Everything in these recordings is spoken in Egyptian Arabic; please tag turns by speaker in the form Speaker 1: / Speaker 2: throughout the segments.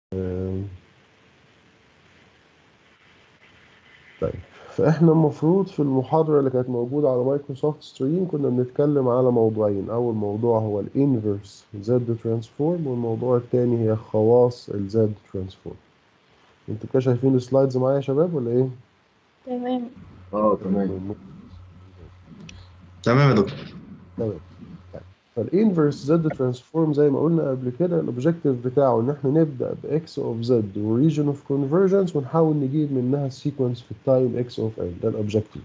Speaker 1: آه، طيب فاحنا المفروض في المحاضرة اللي كانت موجودة على مايكروسوفت ستريم كنا بنتكلم على موضوعين أول موضوع هو الانفرس زد ترانسفورم والموضوع التاني هي خواص الزد ترانسفورم انتوا كده شايفين السلايدز معايا يا شباب ولا ايه؟
Speaker 2: تمام
Speaker 3: اه تمام
Speaker 4: تمام يا دكتور
Speaker 1: تمام فالانفرس زد ترانسفورم زي ما قلنا قبل كده الاوبجيكتيف بتاعه ان احنا نبدا باكس اوف زد وريجن اوف كونفرجنس ونحاول نجيب منها السيكونس في التايم اكس اوف ان ده الاوبجيكتيف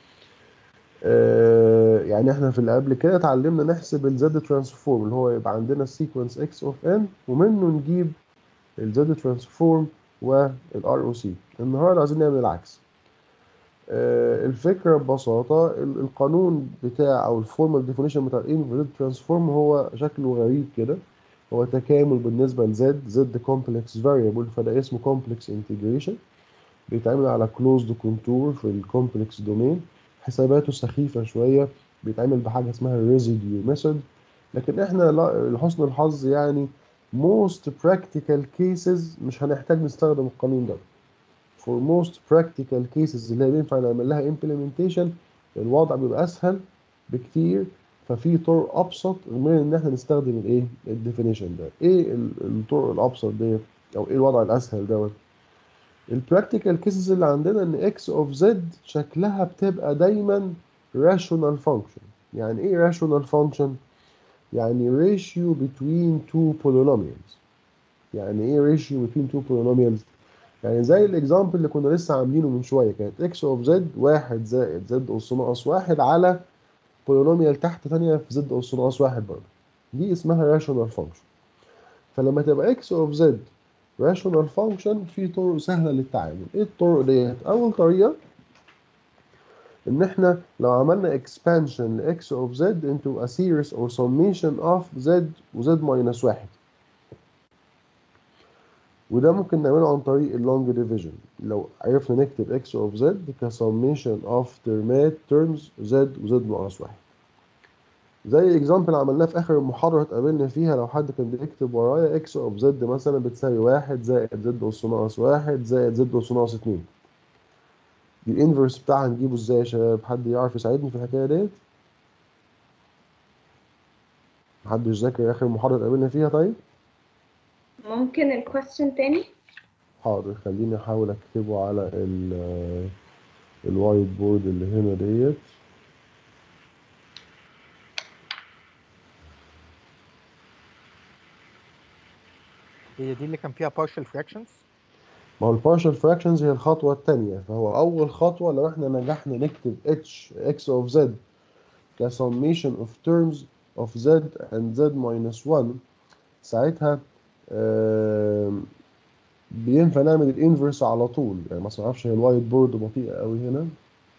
Speaker 1: آه يعني احنا في اللي قبل كده اتعلمنا نحسب الزد ترانسفورم اللي هو يبقى عندنا السيكونس اكس اوف ان ومنه نجيب الزد ترانسفورم والار او سي النهارده عايزين نعمل العكس آه، الفكرة ببساطة ال- القانون بتاع أو الفورمال ديفينيشن بتاع الانفرتد ترانسفورم هو شكله غريب كده هو تكامل بالنسبة لزد زد كومبلكس فاريبل فده اسمه كومبلكس انتجريشن بيتعمل على كلوزد كونتور في الكومبلكس دومين حساباته سخيفة شوية بيتعمل بحاجة اسمها ريزيديو ميثود لكن احنا لا- لحسن الحظ يعني most practical cases مش هنحتاج نستخدم القانون ده for most practical cases اللي هي بينفع نعمل لها implementation الوضع بيبقى اسهل بكتير ففي طرق ابسط من ان احنا نستخدم الايه الديفينيشن ده ايه ال- الطرق الابسط ديت او ايه الوضع الاسهل دوت البراكتيكال كيسز اللي عندنا ان اكس اوف زد شكلها بتبقى دايما rational function يعني ايه rational function يعني ratio between two polynomials يعني ايه ratio between two polynomials يعني زي الاكزامبل اللي كنا لسه عاملينه من شويه كانت اكس اوف زد واحد زائد زد اس ناقص واحد على بولينوميال تحت ثانيه في زد اس ناقص واحد برضه دي اسمها راشونال فانكشن فلما تبقى اكس اوف زد راشونال فانكشن في طرق سهله للتعامل ايه الطرق ديت اول طريقه ان احنا لو عملنا expansion ل x of z into a series or summation of z و z minus واحد وده ممكن نعمله عن طريق اللونج ديفيجن لو عرفنا نكتب x of z كسميشن اوف ترمات terms z و z ناقص واحد زي الاكزامبل عملناه في اخر المحاضره اتقابلنا فيها لو حد كان بيكتب ورايا x of z مثلا بتساوي واحد زائد z اس ناقص واحد زائد z اس ناقص اتنين دي الانفرس بتاعها نجيبه ازاي يا شباب حد يعرف يساعدني في الحكايه ديت محدش ذاكر اخر محاضره اتقابلنا فيها طيب
Speaker 2: ممكن الكويستشن تاني
Speaker 1: حاضر خليني احاول اكتبه على ال الوايت بورد اللي هنا ديت
Speaker 5: هي دي اللي كان فيها partial fractions
Speaker 1: ما هو البارشال فراكشنز هي الخطوه الثانيه فهو اول خطوه لو احنا نجحنا نكتب h x of z كسميشن of terms of z and z minus 1 ساعتها آم، بينفع نعمل الانفرس على طول يعني مثلا معرفش هي الوايت بورد بطيئه قوي هنا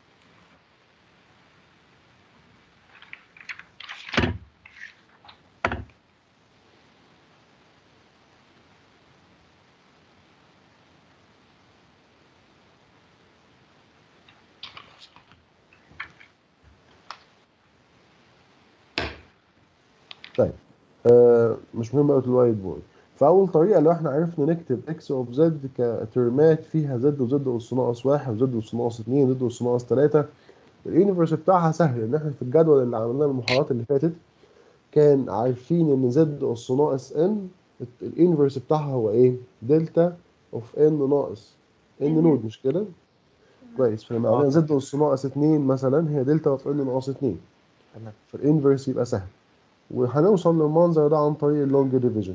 Speaker 1: طيب آه مش مهم قوي الوايت بورد فاول طريقه لو احنا عرفنا نكتب اكس اوف زد كترمات فيها زد وزد اس ناقص واحد وزد اس ناقص اتنين وزد اس ناقص تلاته الانفرس بتاعها سهل ان احنا في الجدول اللي عملناه من المحاضرات اللي فاتت كان عارفين ان زد اس ناقص ان الانفرس بتاعها هو ايه؟ دلتا اوف ان ناقص ان نود مش كده؟ كويس فلما عملنا زد اس ناقص اتنين مثلا هي دلتا اوف ان ناقص اتنين
Speaker 5: تمام
Speaker 1: فالانفرس يبقى سهل وهنوصل للمنظر ده عن طريق اللونج ديفيجن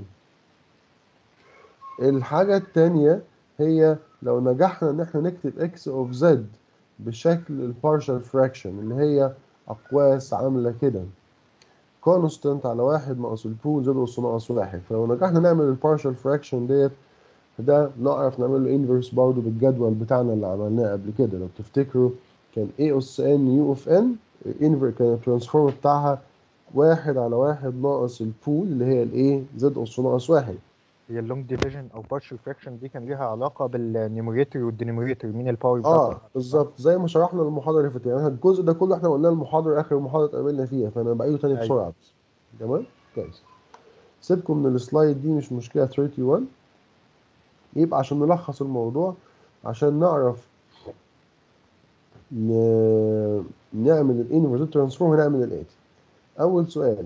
Speaker 1: الحاجة التانية هي لو نجحنا ان احنا نكتب x of z بشكل البارشال فراكشن اللي هي اقواس عاملة كده كونستانت على واحد ناقص البول زد اس ناقص واحد فلو نجحنا نعمل البارشال فراكشن ديت ده نعرف نعمل له انفرس برضه بالجدول بتاعنا اللي عملناه قبل كده لو تفتكروا كان a اس n u of n الانفر كان الترانسفورم بتاعها واحد على واحد ناقص البول اللي هي الايه زد اس ناقص واحد
Speaker 5: هي اللونج ديفيجن او partial fraction دي كان ليها علاقه بالنيوميريتور والدينوميريتور مين الباور
Speaker 1: اه بالظبط زي ما شرحنا المحاضره اللي فاتت يعني الجزء ده كله احنا قلناه المحاضره اخر محاضره اتقابلنا فيها فانا بعيده تاني
Speaker 5: أيوة.
Speaker 1: بسرعه بس تمام كويس سيبكم من السلايد دي مش مشكله 31 يبقى عشان نلخص الموضوع عشان نعرف ن... نعمل الانفرس ترانسفورم هنعمل الاتي اول سؤال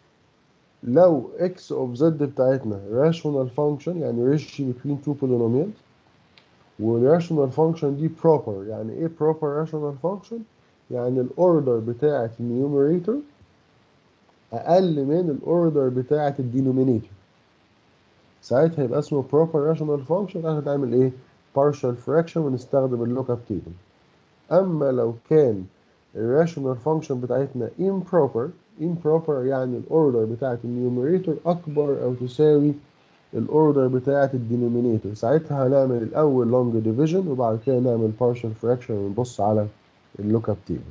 Speaker 1: لو x of z بتاعتنا rational function يعني ratio between two polynomials والrational function دي proper يعني ايه proper rational function يعني الاوردر بتاعة النيوميريتور اقل من الاوردر بتاعة الدينومينيتور ساعتها يبقى اسمه proper rational function هتعمل ايه partial fraction ونستخدم اللوك اب تيبل اما لو كان الراشونال فانكشن بتاعتنا improper improper يعني الاوردر بتاعت النيوميريتور اكبر او تساوي الاوردر بتاعت الدينومينيتور ساعتها هنعمل الاول لونج ديفيجن وبعد كده نعمل partial fraction ونبص على اللوك اب تيبل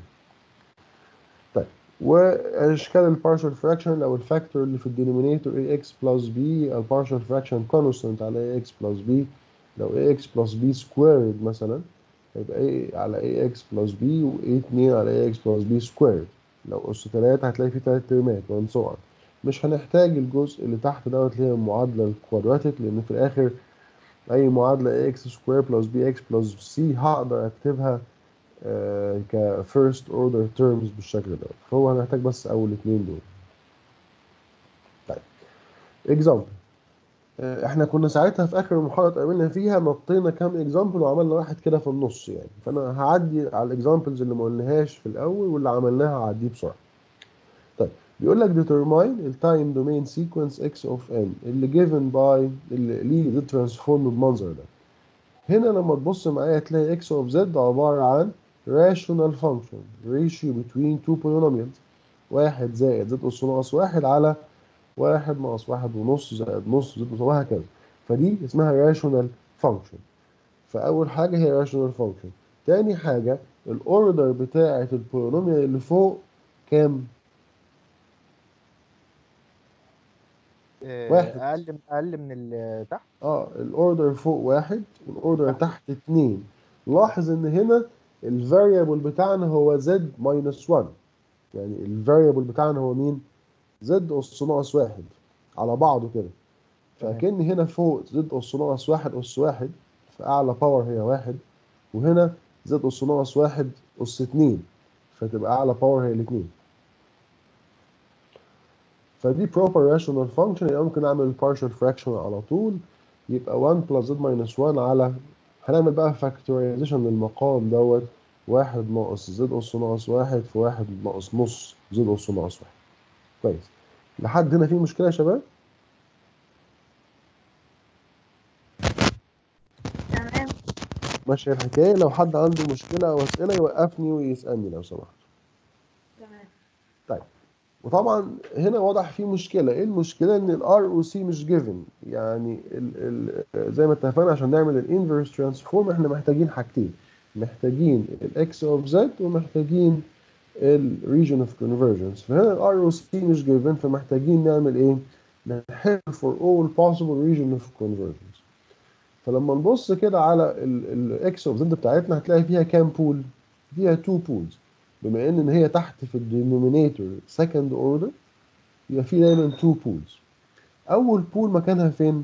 Speaker 1: طيب واشكال البارشال فراكشن لو الفاكتور اللي في الدينومينيتور ax بلس b البارشال فراكشن كونستانت على ax بلس b لو ax بلس b سكويرد مثلا هيبقى a على ax بلس b و a 2 على ax بلس b سكويرد لو اس 3 هتلاقي فيه تلات ترمات وان سو on مش هنحتاج الجزء اللي تحت دوت اللي هي المعادلة الكوادراتيك لأن في الآخر أي معادلة ax سكوير بلس bx بلس c هقدر أكتبها آه ك first order terms بالشكل دوت فهو هنحتاج بس أول اتنين دول طيب example احنا كنا ساعتها في اخر المحاضره اتقابلنا فيها نطينا كام اكزامبل وعملنا واحد كده في النص يعني فانا هعدي على الاكزامبلز اللي ما قلناهاش في الاول واللي عملناها هعديه بسرعه طيب بيقول لك determine التايم دومين سيكونس x of n اللي given by اللي ليه the transform بالمنظر ده هنا لما تبص معايا تلاقي x of z عباره عن rational function ratio between two polynomials واحد زائد z أس ناقص واحد على واحد ناقص واحد ونص زائد نص زائد نص وهكذا فدي اسمها rational function فأول حاجة هي rational function تاني حاجة الأوردر بتاعة البولينوميال اللي فوق كام؟
Speaker 5: آه،
Speaker 1: واحد.
Speaker 5: اقل من اقل من اللي تحت
Speaker 1: اه الأوردر فوق واحد والأوردر تحت اتنين لاحظ إن هنا الفاريبل بتاعنا هو z minus 1 يعني الفاريبل بتاعنا هو مين؟ زد أس ناقص واحد على بعضه كده
Speaker 5: تمام.
Speaker 1: فكأن هنا فوق زد أس ناقص واحد أس واحد فأعلى باور هي واحد وهنا زد أس ناقص واحد أس اتنين فتبقى أعلى باور هي الاتنين فدي proper rational function يبقى ممكن أعمل partial fraction على طول يبقى 1 plus z minus 1 على هنعمل بقى factorization للمقام دوت واحد ناقص زد أس ناقص واحد في واحد ناقص نص زد أس ناقص واحد كويس لحد هنا في مشكلة يا شباب؟
Speaker 2: تمام
Speaker 1: ماشية الحكاية لو حد عنده مشكلة أو أسئلة يوقفني ويسألني لو سمحت
Speaker 2: تمام
Speaker 1: وطبعا هنا واضح في مشكلة إيه المشكلة إن ال ROC مش given يعني ال ال زي ما اتفقنا عشان نعمل ال inverse transform إحنا محتاجين حاجتين محتاجين ال x of z ومحتاجين ال region of convergence فهنا ال ROC مش given فمحتاجين نعمل إيه؟ نحل for all possible region of convergence فلما نبص كده على ال ال x of z بتاعتنا هتلاقي فيها كام بول؟ فيها 2 بولز بما ان إن هي تحت في الدينومينيتور second order يبقى في دايما 2 بولز اول بول مكانها فين؟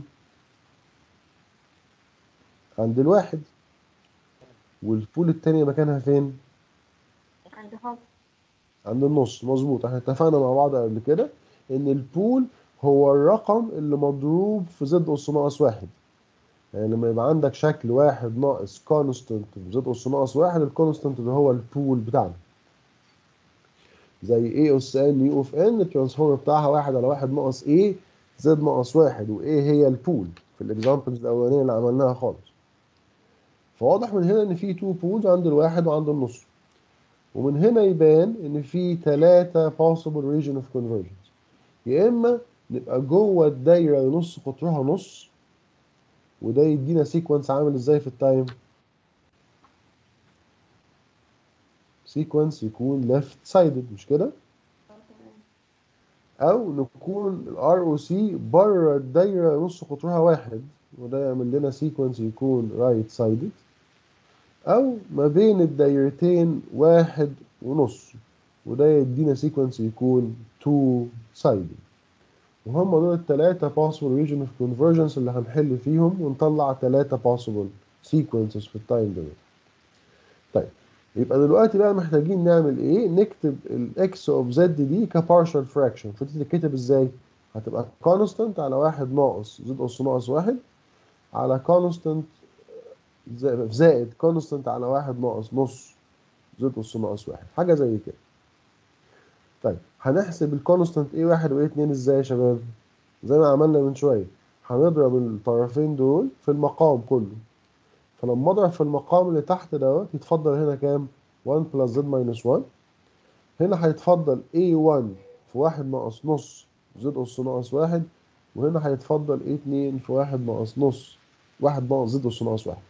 Speaker 1: عند الواحد والبول التانية مكانها فين؟
Speaker 2: عند هوب
Speaker 1: عند النص مظبوط احنا اتفقنا مع بعض قبل كده ان البول هو الرقم اللي مضروب في زد اس ناقص واحد يعني لما يبقى عندك شكل واحد ناقص كونستنت في زد اس ناقص واحد الكونستنت ده هو البول بتاعنا زي A اس ان يو اوف ان الترانسفورم بتاعها واحد على واحد ناقص A زد ناقص واحد و A هي البول في الاكزامبلز الاولانيه اللي عملناها خالص فواضح من هنا ان في تو بولز عند الواحد وعند النص ومن هنا يبان ان في ثلاثة possible region of convergence يا اما نبقى جوه الدايره نص قطرها نص وده يدينا سيكونس عامل ازاي في التايم سيكونس يكون left sided مش كده او نكون الار او سي بره الدايره نص قطرها واحد وده يعمل لنا سيكونس يكون رايت سايدد او ما بين الدايرتين واحد ونص وده يدينا سيكونس يكون تو سايدد وهم دول التلاتة possible region of convergence اللي هنحل فيهم ونطلع تلاتة possible sequences في التايم دومين طيب يبقى دلوقتي بقى محتاجين نعمل ايه نكتب الاكس اوف زد دي كبارشال فراكشن فدي تتكتب ازاي هتبقى constant على واحد ناقص زد اس ناقص واحد على constant زائد زائد constant على واحد ناقص نص زد اس ناقص واحد حاجة زي كده طيب هنحسب الكونستانت ايه واحد وايه اتنين ازاي يا شباب زي ما عملنا من شوية هنضرب الطرفين دول في المقام كله فلما اضرب في المقام اللي تحت دوت يتفضل هنا كام 1 بلس زد ماينس 1 هنا هيتفضل a1 في واحد ناقص نص زد اس ناقص واحد وهنا هيتفضل a2 في واحد ناقص نص واحد ناقص زد اس ناقص واحد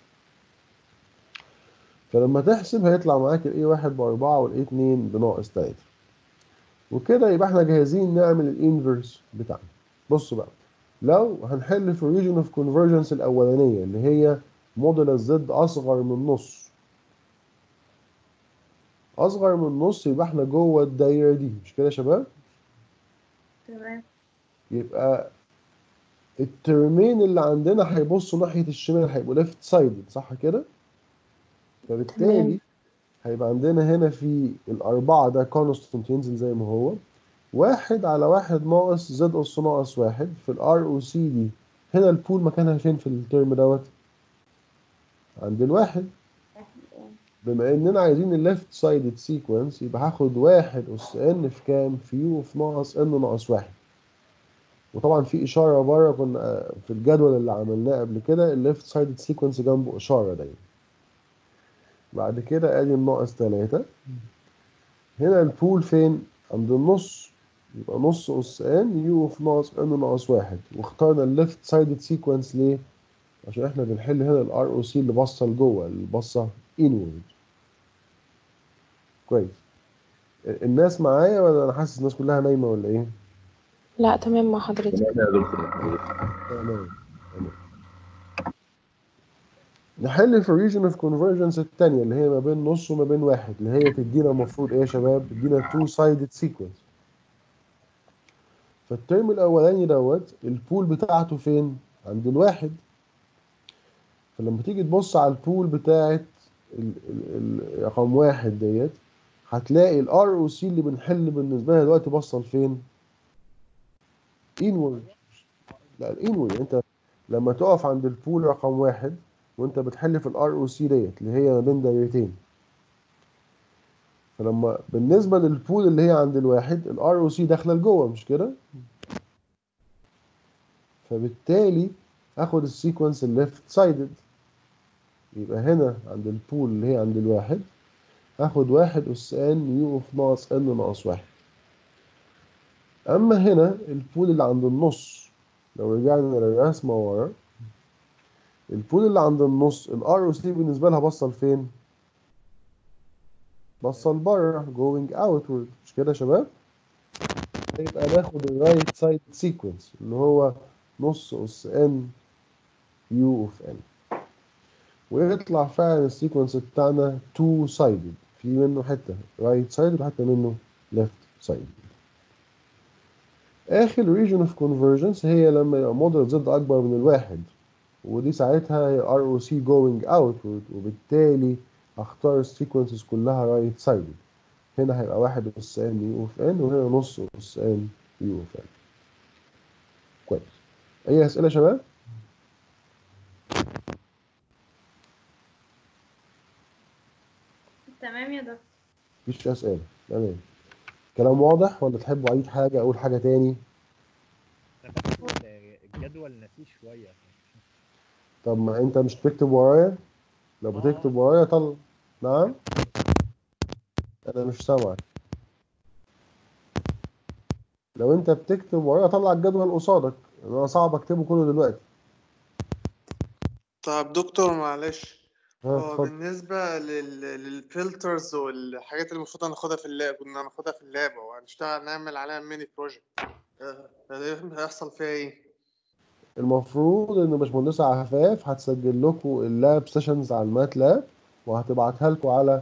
Speaker 1: فلما تحسب هيطلع معاك الاي واحد بأربعة والاي اتنين بناقص تلاتة وكده يبقى احنا جاهزين نعمل الانفرس بتاعنا بص بقى لو هنحل في الريجن اوف كونفرجنس الاولانيه اللي هي موديل زد اصغر من نص اصغر من نص يبقى احنا جوه الدايره دي مش كده يا شباب
Speaker 2: تمام
Speaker 1: يبقى الترمين اللي عندنا هيبصوا ناحيه الشمال هيبقوا ليفت سايد صح كده فبالتالي
Speaker 2: تمام.
Speaker 1: هيبقى عندنا هنا في الأربعة ده كونستنت ينزل زي ما هو واحد على واحد ناقص زد أس ناقص واحد في الار او سي دي هنا البول مكانها فين في الترم دوت؟ عند الواحد بما اننا عايزين الليفت سايدد سيكونس يبقى هاخد واحد اس ان في كام؟ في يو في ناقص ان ناقص واحد وطبعا في اشاره بره كنا في الجدول اللي عملناه قبل كده الليفت سايدد سيكونس جنبه اشاره دايما بعد كده ادي الناقص تلاتة هنا البول فين؟ عند النص يبقى نص اس ان يو في ناقص ان ناقص واحد واخترنا الليفت سايدد سيكونس ليه؟ عشان احنا بنحل هنا الار او سي اللي باصه لجوه اللي باصه انورد كويس الناس معايا ولا انا حاسس الناس كلها نايمه ولا ايه؟
Speaker 3: لا تمام مع حضرتك
Speaker 4: تمام يا دكتور
Speaker 1: تمام تمام نحل في الريجن اوف كونفرجنس الثانيه اللي هي ما بين نص وما بين واحد اللي هي تدينا المفروض ايه يا شباب؟ تدينا تو سايدد سيكونس فالترم الاولاني دوت البول بتاعته فين؟ عند الواحد فلما تيجي تبص على البول بتاعت ال- ال- ال- رقم واحد ديت هتلاقي الار او سي اللي بنحل بالنسبه لها دلوقتي بصل فين؟ انورد لا الانورد انت لما تقف عند البول رقم واحد وانت بتحل في الار او سي ديت اللي هي ما بين دايرتين فلما بالنسبه للبول اللي هي عند الواحد الار او سي داخله لجوه مش كده فبالتالي اخد السيكونس الليفت سايدد يبقى هنا عند البول اللي هي عند الواحد هاخد واحد اس ان يو في ناقص ان ناقص واحد اما هنا البول اللي عند النص لو رجعنا للرسمه ورا البول اللي عند النص الار او سي بالنسبه لها بصل فين بصل بره going outward مش كده يا شباب يبقى ناخد الرايت سايد سيكونس اللي هو نص اس ان يو اوف ان ويطلع فعلا السيكونس بتاعنا تو سايدد في منه حته رايت سايد وحته منه ليفت سايد اخر ريجن اوف كونفرجنس هي لما يبقى موديل زد اكبر من الواحد ودي ساعتها هي ار او سي جوينج اوتورد وبالتالي اختار السيكونسز كلها رايت سايد هنا هيبقى واحد اس ان يو اوف ان وهنا نص اس ان يو اوف ان كويس اي اسئله يا شباب
Speaker 2: تمام يا دكتور
Speaker 1: مفيش اسئله تمام كلام واضح ولا تحبوا اعيد حاجه اقول حاجه تاني
Speaker 5: الجدول نسيه شويه
Speaker 1: طب ما انت مش بتكتب ورايا لو بتكتب ورايا طل نعم انا مش سامعك لو انت بتكتب ورايا طلع الجدول قصادك انا صعب اكتبه كله دلوقتي
Speaker 6: طب دكتور معلش
Speaker 1: ها
Speaker 6: هو
Speaker 1: اتفضل
Speaker 6: بالنسبة لل... للفلترز والحاجات اللي المفروض هناخدها في اللاب كنا هناخدها في اللاب وهنشتغل نعمل عليها ميني بروجكت هيحصل فيها ايه؟
Speaker 1: المفروض ان باشمهندسة عفاف هتسجل لكم اللاب سيشنز على المات لاب وهتبعتها لكم على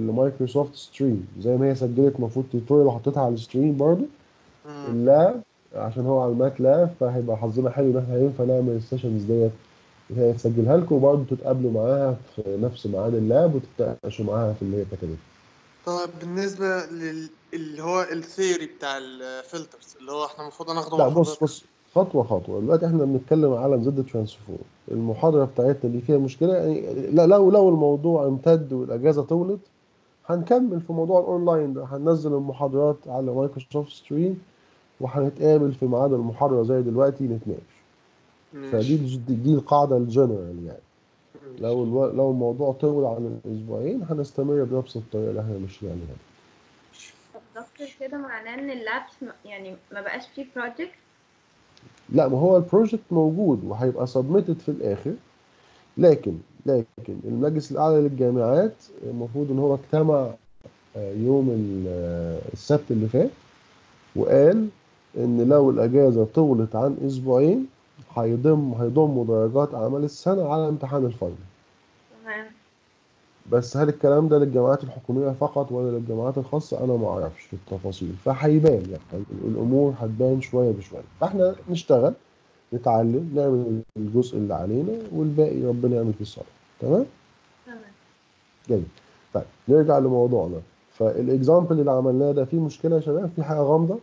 Speaker 1: المايكروسوفت ستريم زي ما هي سجلت المفروض توتوريال وحطيتها على الستريم برضو
Speaker 6: مم.
Speaker 1: اللاب عشان هو على الماتلاب فهيبقى حظنا حلو ان احنا ينفع نعمل السيشنز ديت هي تسجلها لكم وبرضه تتقابلوا معاها في نفس ميعاد اللاب وتتناقشوا معاها في اللي هي كتبتها
Speaker 6: طيب بالنسبة لل اللي هو الثيوري بتاع الفلترز اللي هو احنا المفروض ناخده
Speaker 1: لا
Speaker 6: مع
Speaker 1: بص
Speaker 6: حضرتك.
Speaker 1: بص خطوه خطوه دلوقتي احنا بنتكلم على زد ترانسفورم المحاضره بتاعتنا دي فيها مشكله يعني لا لو لو الموضوع امتد والاجازه طولت هنكمل في موضوع الاونلاين ده هننزل المحاضرات على مايكروسوفت ستريم وهنتقابل في ميعاد المحاضره زي دلوقتي نتناقش فدي
Speaker 6: ماشي
Speaker 1: الج- دي القاعده الجنرال يعني لو الو... لو الموضوع طول عن الاسبوعين هنستمر بنفس الطريقه اللي احنا ماشيين عليها
Speaker 2: طب دكتور كده معناه ان اللابس م- يعني ما بقاش فيه بروجكت
Speaker 1: لا ما هو البروجكت موجود وهيبقى سبميتد في الاخر لكن لكن المجلس الاعلى للجامعات المفروض ان هو اجتمع آه، يوم ال- آه، السبت اللي فات وقال ان لو الاجازه طولت عن اسبوعين هيضم هيضموا درجات اعمال السنه على امتحان الفاينل
Speaker 2: تمام
Speaker 1: بس هل الكلام ده للجامعات الحكوميه فقط ولا للجامعات الخاصه انا ما اعرفش التفاصيل فهيبان يعني الامور هتبان شويه بشويه فاحنا نشتغل نتعلم نعمل الجزء اللي علينا والباقي ربنا يعمل فيه الصالح تمام
Speaker 2: تمام
Speaker 1: جميل طيب نرجع لموضوعنا فالاكزامبل اللي عملناه ده فيه مشكله يا شباب في حاجه غامضه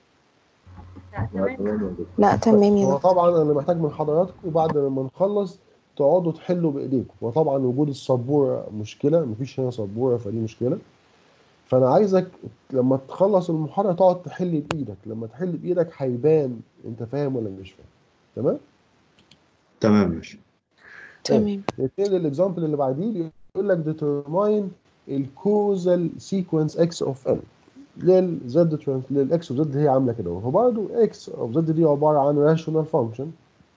Speaker 2: لا تمام
Speaker 3: لا تمام يا
Speaker 1: هو
Speaker 3: دكتور
Speaker 1: طبعا انا محتاج من حضراتكم بعد لما نخلص تقعدوا تحلوا بايديكم وطبعا وجود السبوره مشكله مفيش هنا سبوره فدي مشكله فانا عايزك لما تخلص المحاضره تقعد تحل بايدك لما تحل بايدك هيبان انت فاهم ولا مش فاهم تمام
Speaker 4: تمام ماشي
Speaker 3: تمام
Speaker 1: نبتدي الاكزامبل اللي بعديه بيقول لك determine الكوزال سيكونس اكس اوف ان للزد ترانس للاكس اوف زد هي عامله كده وهو برضه اكس اوف زد دي عباره عن راشونال فانكشن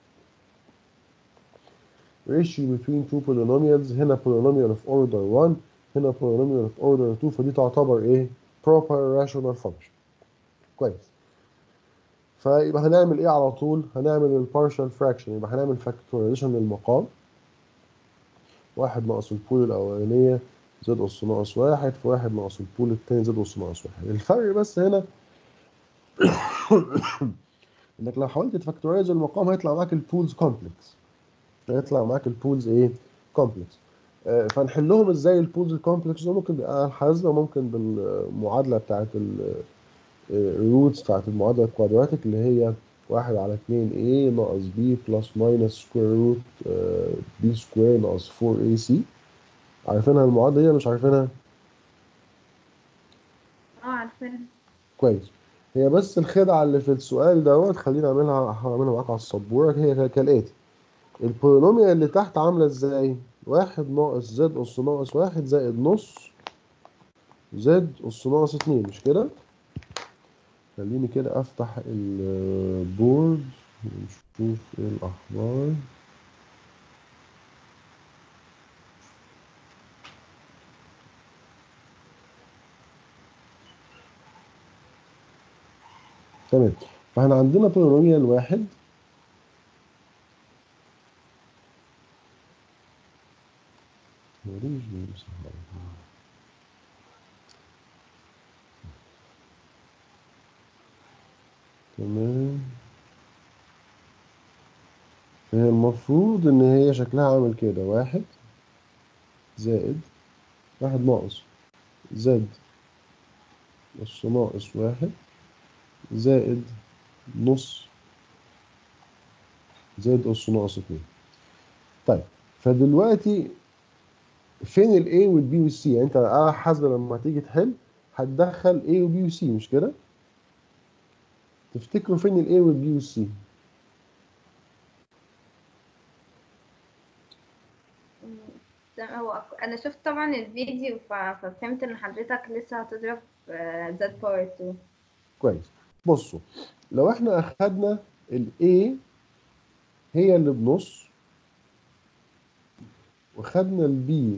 Speaker 1: ratio between two polynomials هنا polynomial of order 1 هنا polynomial of order 2 فدي تعتبر ايه proper rational function كويس فيبقى هنعمل ايه على طول هنعمل البارشال فراكشن يبقى هنعمل فاكتورايزيشن للمقام واحد ناقص البول الاولانيه زد اس ناقص واحد في واحد ناقص البول التاني زد اس ناقص واحد الفرق بس هنا انك لو حاولت تفاكتورايز المقام هيطلع معاك البولز كومبلكس هيطلع معاك البولز ايه كومبلكس آه، فنحلهم ازاي البولز الكومبلكس ده ممكن بالآلة الحاسبة ممكن بالمعادلة بتاعت الروتس بتاعت المعادلة الكوادراتيك اللي هي واحد على اتنين a ناقص b بلس ماينس سكوير روت b سكوير ناقص 4 ac عارفينها المعادلة دي ولا مش عارفينها؟
Speaker 2: اه عارفين
Speaker 1: كويس هي بس الخدعة اللي في السؤال دوت خليني اعملها هعملها معاك على السبورة هي كالآتي البولينوميال اللي تحت عاملة ازاي؟ واحد ناقص زد أس ناقص واحد زائد نص زد أس ناقص اتنين مش كده؟ خليني كده أفتح البورد ونشوف ايه الأخبار تمام فاحنا عندنا بولينوميال واحد هو ليه مش بيمسح بقى؟ تمام هي المفروض ان هي شكلها عامل كده واحد زائد واحد ناقص زد نص ناقص واحد زائد نص زائد أس ناقص اتنين طيب فدلوقتي فين ال A وال B وال C يعني انت آلة حاسبة لما تيجي تحل هتدخل A و B و C مش كده؟ تفتكروا فين ال A وال B وال C؟
Speaker 2: تمام هو انا شفت طبعا الفيديو ف- ففهمت ان حضرتك لسه هتضرب زد باور 2
Speaker 1: كويس بصوا لو احنا اخدنا ال A هي اللي بنص وخدنا ال B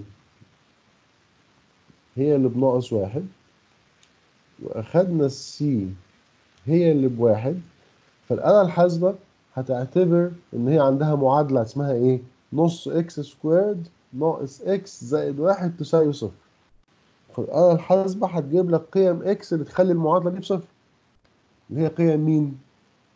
Speaker 1: هي اللي بناقص واحد واخدنا السي هي اللي بواحد فالآلة الحاسبة هتعتبر إن هي عندها معادلة اسمها إيه؟ نص إكس سكويرد ناقص إكس زائد واحد تساوي صفر. فالآلة الحاسبة هتجيب لك قيم إكس اللي تخلي المعادلة دي بصفر. اللي هي قيم مين؟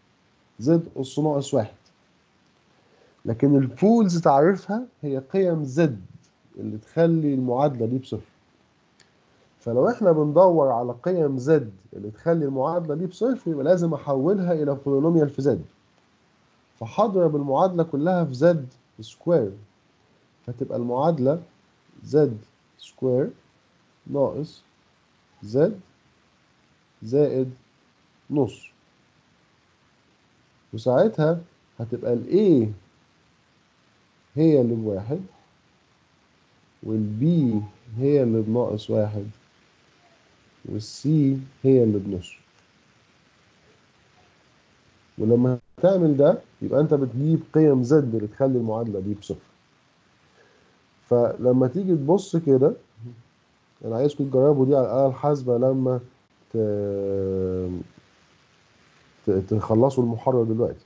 Speaker 1: زد أس ناقص واحد لكن البولز تعرفها هي قيم زد اللي تخلي المعادلة دي بصفر فلو احنا بندور على قيم زد اللي تخلي المعادلة دي بصفر يبقى لازم احولها الى بولينوميال في زد فهضرب المعادلة كلها في زد سكوير فتبقى المعادلة زد سكوير ناقص زد زائد نص وساعتها هتبقى ال A هي اللي بواحد وال B هي اللي بناقص واحد وال C هي اللي بنص ولما تعمل ده يبقى انت بتجيب قيم زد اللي تخلي المعادلة دي بصفر فلما تيجي تبص كده انا عايزكم تجربوا دي على الآلة الحاسبة لما ت... ت... تخلصوا المحاضرة دلوقتي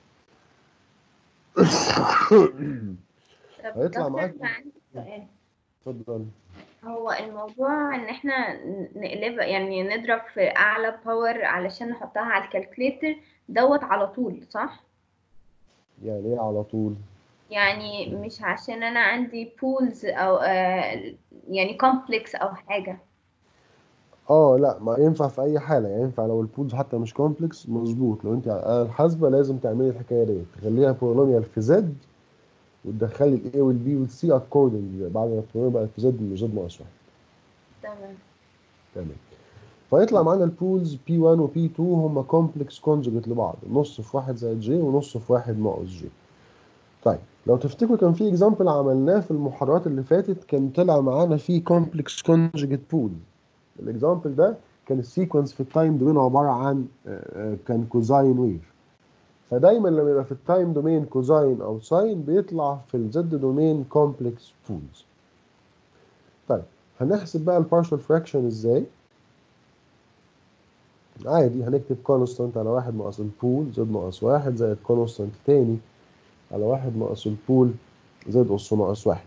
Speaker 2: طب
Speaker 1: هيطلع
Speaker 2: دكتور
Speaker 1: معاك
Speaker 2: أنا عندي سؤال
Speaker 1: اتفضل
Speaker 2: هو الموضوع ان احنا نقلبها يعني نضرب في اعلى باور علشان نحطها على الكالكوليتر دوت على طول صح
Speaker 1: يعني ايه على طول
Speaker 2: يعني مش عشان انا عندي بولز او آه يعني كومبلكس او حاجة
Speaker 1: اه لا ما ينفع في اي حاله يعني ينفع لو البولز حتى مش كومبلكس مظبوط لو انت على الآلة الحاسبه لازم تعملي الحكايه دي تخليها بولينوميال في زد وتدخلي الاي والبي والسي اكوردنج بعد ما البولينوميال بقت في زد مش زد ناقص واحد
Speaker 2: تمام
Speaker 1: تمام فيطلع معانا البولز بي 1 وبي 2 هم كومبلكس كونجوجيت لبعض نص في واحد زائد جي ونص في واحد ناقص جي طيب لو تفتكروا كان في اكزامبل عملناه في المحاضرات اللي فاتت كان طلع معانا فيه كومبلكس كونجوجيت بول الاكزامبل ده كان السيكونس في التايم دومين عباره عن آه، آه، كان كوزاين ويف فدايما لما يبقى في التايم دومين كوزاين او ساين بيطلع في الزد دومين كومبلكس بولز طيب هنحسب بقى البارشال فراكشن ازاي عادي هنكتب كونستانت على واحد ناقص البول زد ناقص واحد زائد كونستانت تاني على واحد ناقص البول زائد أس ناقص واحد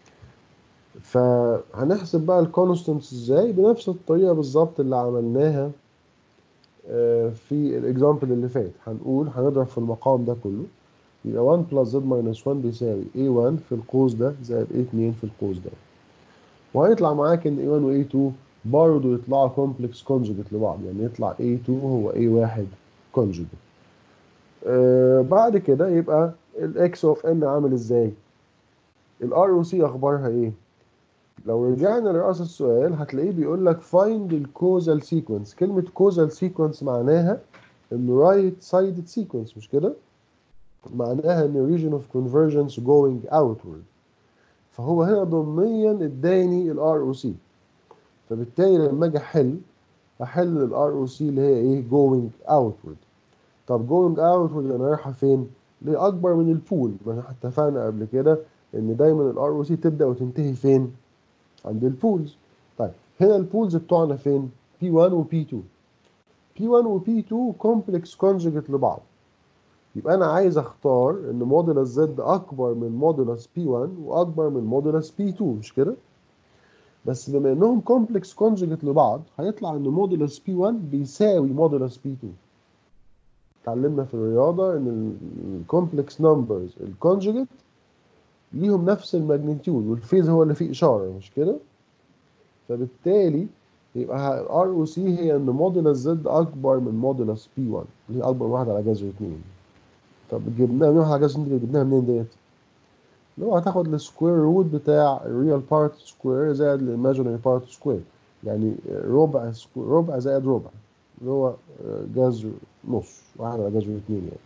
Speaker 1: فهنحسب بقى الكونستانتس ازاي بنفس الطريقة بالظبط اللي عملناها آه، في الاكزامبل اللي فات هنقول هنضرب في المقام ده كله يبقى 1 بلس زد ماينس 1 بيساوي A1 في القوس ده زائد A2 في القوس ده وهيطلع معاك ان A1 و A2 برضه يطلعوا كومبلكس كونجوجيت لبعض يعني يطلع A2 هو A1 كونجوجيت آه بعد كده يبقى الاكس اوف ان عامل ازاي الار او سي اخبارها ايه لو رجعنا لرأس السؤال هتلاقيه بيقول لك find الكوزال سيكونس كلمة كوزال سيكونس معناها انه right sided sequence مش كده معناها ان region of convergence going outward فهو هنا ضمنيا اداني الار او سي فبالتالي لما اجي احل هحل الار او سي اللي هي ايه going outward طب going outward انا رايحه فين ليه اكبر من البول ما احنا اتفقنا قبل كده ان دايما الار او سي تبدا وتنتهي فين عند البولز طيب هنا البولز بتوعنا فين P1 و P2 P1 و P2 كومبلكس كونجوجيت لبعض يبقى انا عايز اختار ان مودولس زد اكبر من مودولس P1 واكبر من مودولس P2 مش كده بس بما انهم كومبلكس كونجوجيت لبعض هيطلع ان مودولس P1 بيساوي مودولس P2 اتعلمنا في الرياضة ان الكومبلكس نمبرز الكونجوجيت ليهم نفس الماجنتيود والفيز هو اللي فيه اشارة مش كده فبالتالي يبقى ار او سي هي ان مودولس زد اكبر من مودولس بي 1 اللي هي اكبر واحد على جذر 2 طب جبناها من واحد على جذر 2 جبناها منين ديت؟ اللي هو هتاخد السكوير روت بتاع الريال بارت سكوير زائد الايماجينري بارت سكوير يعني ربع سكوير ربع زائد ربع اللي هو جذر نص واحد على جذر 2 يعني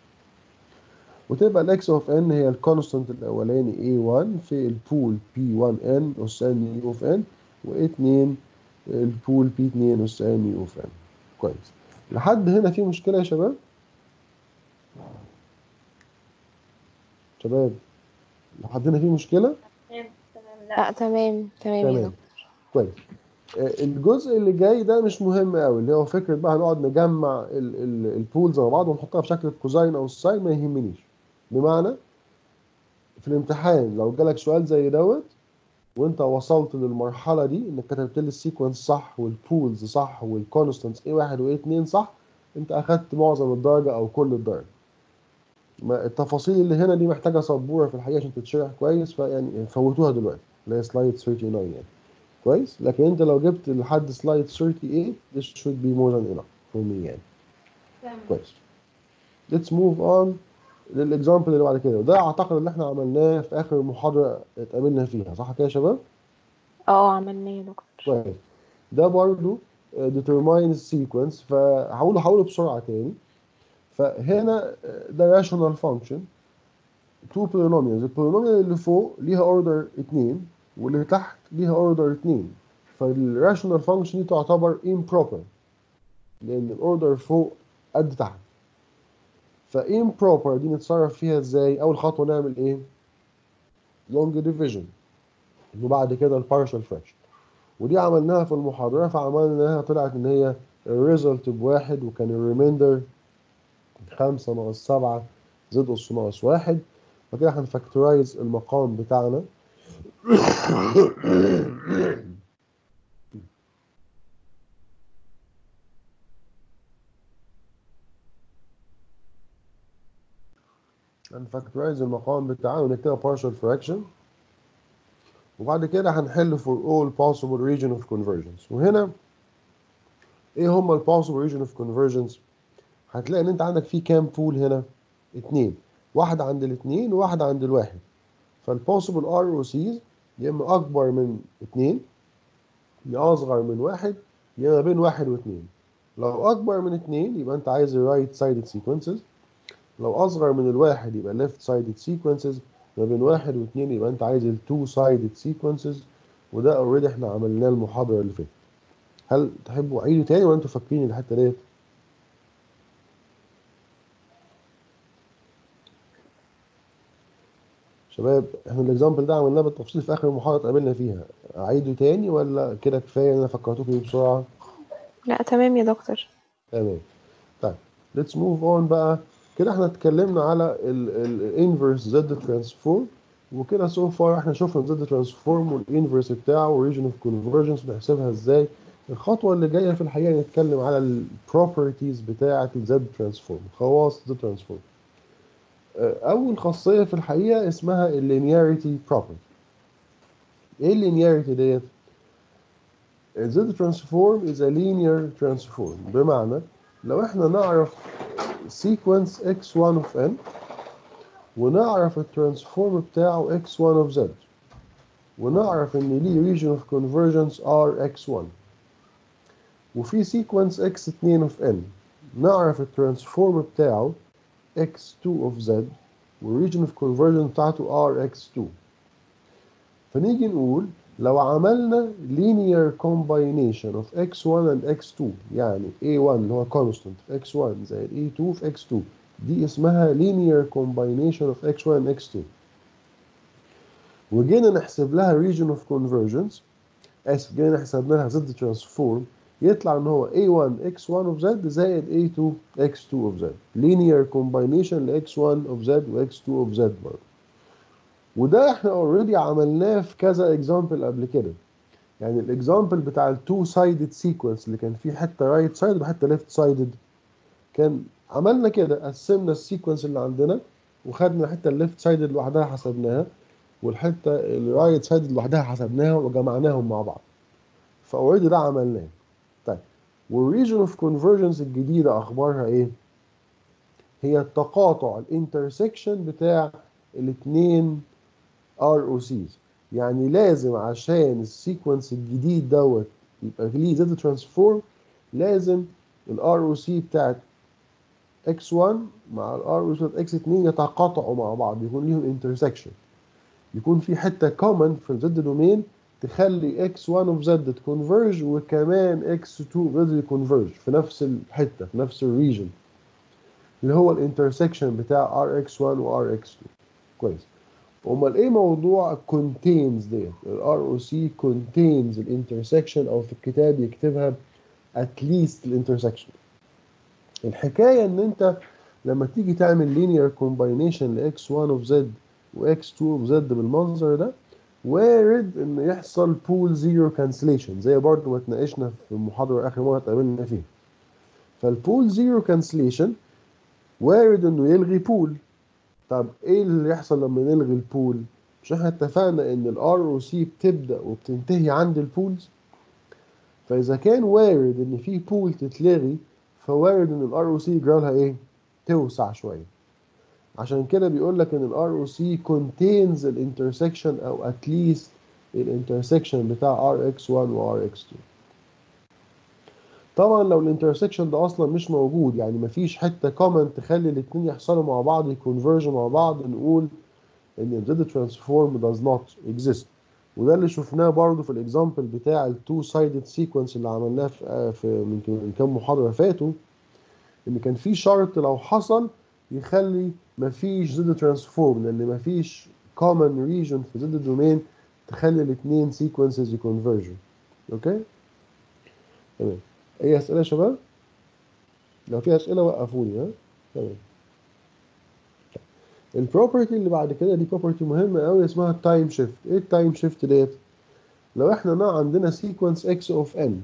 Speaker 1: وتبقى الاكس اوف ان هي الكونستانت الاولاني A1 في البول P1n اس ان يو اوف ان و2 البول P2 اس ان يو اوف ان كويس لحد هنا في مشكله يا شباب شباب لحد هنا في مشكله
Speaker 2: تمام تمام لا
Speaker 3: لا تمام تمام يا
Speaker 1: تمام
Speaker 3: دكتور
Speaker 1: كويس آه، الجزء اللي جاي ده مش مهم قوي اللي هو فكره بقى هنقعد نجمع البولز مع بعض ونحطها في شكل الكوزاين او الساين ما يهمنيش بمعنى في الامتحان لو جالك سؤال زي دوت وانت وصلت للمرحله دي انك كتبت لي السيكونس صح والبولز صح والكونستانتس ايه واحد وايه اتنين صح انت اخدت معظم الدرجه او كل الدرجه ما التفاصيل اللي هنا دي محتاجه سبوره في الحقيقه عشان تتشرح كويس فيعني فوتوها دلوقتي اللي هي سلايد 39 يعني كويس لكن انت لو جبت لحد سلايد 38 this should be more than enough for me يعني
Speaker 2: تمام
Speaker 1: كويس let's move on للاكزامبل اللي بعد كده وده اعتقد اللي احنا عملناه في اخر محاضره اتقابلنا فيها صح كده يا شباب
Speaker 3: اه عملناه يا دكتور
Speaker 1: كويس ده برضو آه، determine sequence فهقوله هقوله بسرعه تاني فهنا آه، ده rational function two polynomials البولينوميال اللي فوق ليها order 2 واللي تحت ليها order 2 فالراشونال فانكشن دي تعتبر improper لان الاوردر فوق قد تحت ف improper دي نتصرف فيها ازاي اول خطوه نعمل ايه long division وبعد كده البارشال fraction ودي عملناها في المحاضرة فعملناها طلعت إن هي الريزلت بواحد وكان الريميندر خمسة ناقص سبعة زد أس ناقص واحد فكده هنفاكتورايز المقام بتاعنا هنفاكتورايز المقام بتاعنا ونكتبها partial fraction وبعد كده هنحل for all possible region of convergence وهنا ايه هما ال possible region of convergence هتلاقي ان انت عندك في كام بول هنا اتنين واحد عند الاتنين وواحد عند الواحد فال possible ROCs يا اما اكبر من اتنين يا اصغر من واحد يا ما بين واحد واتنين لو اكبر من اتنين يبقى انت عايز ال right sided sequences لو اصغر من الواحد يبقى left sided sequences ما بين واحد واثنين يبقى انت عايز التو سايدد سيكونسز وده اوريدي احنا عملناه المحاضره اللي فاتت هل تحبوا اعيده تاني ولا انتوا فاكرين الحته ديت شباب احنا الاكزامبل ده عملناه بالتفصيل في اخر المحاضره اتقابلنا فيها اعيده تاني ولا كده كفايه ان انا فكرتكم بيه بسرعه
Speaker 3: لا تمام يا دكتور
Speaker 1: تمام طيب let's move on بقى كده احنا اتكلمنا على الانفرس زد ترانسفورم وكده سو فار احنا شفنا الزد ترانسفورم والانفرس بتاعه والريجن اوف كونفرجنس بنحسبها ازاي الخطوه اللي جايه في الحقيقه نتكلم على البروبرتيز بتاعه الزد ترانسفورم خواص الزد ترانسفورم اول خاصيه في الحقيقه اسمها اللينياريتي بروبرتي ايه اللينياريتي ديت الزد ترانسفورم is a linear transform بمعنى لو احنا نعرف sequence x1 of n ونعرف الترانسفورم بتاعه x1 of z ونعرف ان ليه region of convergence r x1 وفي sequence x2 of n نعرف الترانسفورم بتاعه x2 of z والريجن of convergence بتاعته r x2 فنيجي نقول لو عملنا linear combination of x1 and x2 يعني a1 اللي هو constant في x1 زائد a2 في x2 دي اسمها linear combination of x1 and x2 وجينا نحسب لها region of convergence اسف جينا نحسب لها z transform يطلع ان هو a1 x1 of z زائد a2 x2 of z linear combination ل x1 of z و x2 of z برضه وده احنا اوريدي عملناه في كذا اكزامبل قبل كده يعني الاكزامبل بتاع التو سايدد سيكونس اللي كان فيه حته رايت سايد وحته ليفت سايدد كان عملنا كده قسمنا السيكونس اللي عندنا وخدنا الحته الليفت سايد لوحدها حسبناها والحته الرايت سايد لوحدها حسبناها وجمعناهم مع بعض فاوريدي ده عملناه طيب والريجن اوف كونفرجنس الجديده اخبارها ايه هي التقاطع الانترسكشن بتاع الاثنين ار او سيز يعني لازم عشان السيكونس الجديد دوت يبقى ليه زد ترانسفورم لازم الار او سي بتاعت اكس 1 مع الار او سي بتاعت اكس 2 يتقاطعوا مع بعض يكون ليهم انترسكشن يكون في حته كومن في الزد دومين تخلي اكس 1 اوف زد تكونفرج وكمان اكس 2 اوف زد يكونفرج في نفس الحته في نفس الريجن اللي هو الانترسكشن بتاع ار اكس 1 وار اكس 2 كويس امال ايه موضوع contains ديت الار او سي contains الانترسكشن او في الكتاب يكتبها at least الانترسكشن الحكايه ان انت لما تيجي تعمل linear combination ل x1 of z و x2 of z بالمنظر ده وارد ان يحصل pool zero cancellation زي برضه ما اتناقشنا في المحاضره اخر مره اتقابلنا فيها فالبول زيرو cancellation وارد انه يلغي بول طب ايه اللي يحصل لما نلغي البول مش احنا اتفقنا ان الار او سي بتبدا وبتنتهي عند البولز فاذا كان وارد ان في بول تتلغي فوارد ان الار او سي يجرالها ايه توسع شويه عشان كده بيقول لك ان الار او سي contains الانترسكشن او at least الانترسكشن بتاع ار اكس 1 وار اكس 2 طبعا لو الانترسكشن ده اصلا مش موجود يعني مفيش حته كومن تخلي الاثنين يحصلوا مع بعض يكونفرجوا مع بعض نقول ان الزد ترانسفورم does not exist وده اللي شفناه برضو في الاكزامبل بتاع التو سايدد سيكونس اللي عملناه في في من من كام محاضره فاتوا ان كان في شرط لو حصل يخلي مفيش زد ترانسفورم لان مفيش common region في زد دومين تخلي الاثنين سيكونسز يكونفرجوا اوكي تمام اي اسئله يا شباب لو في اسئله وقفوني ها تمام البروبرتي اللي بعد كده دي بروبرتي مهمه قوي اسمها التايم شيفت ايه التايم شيفت ديت لو احنا نا عندنا سيكونس اكس اوف ان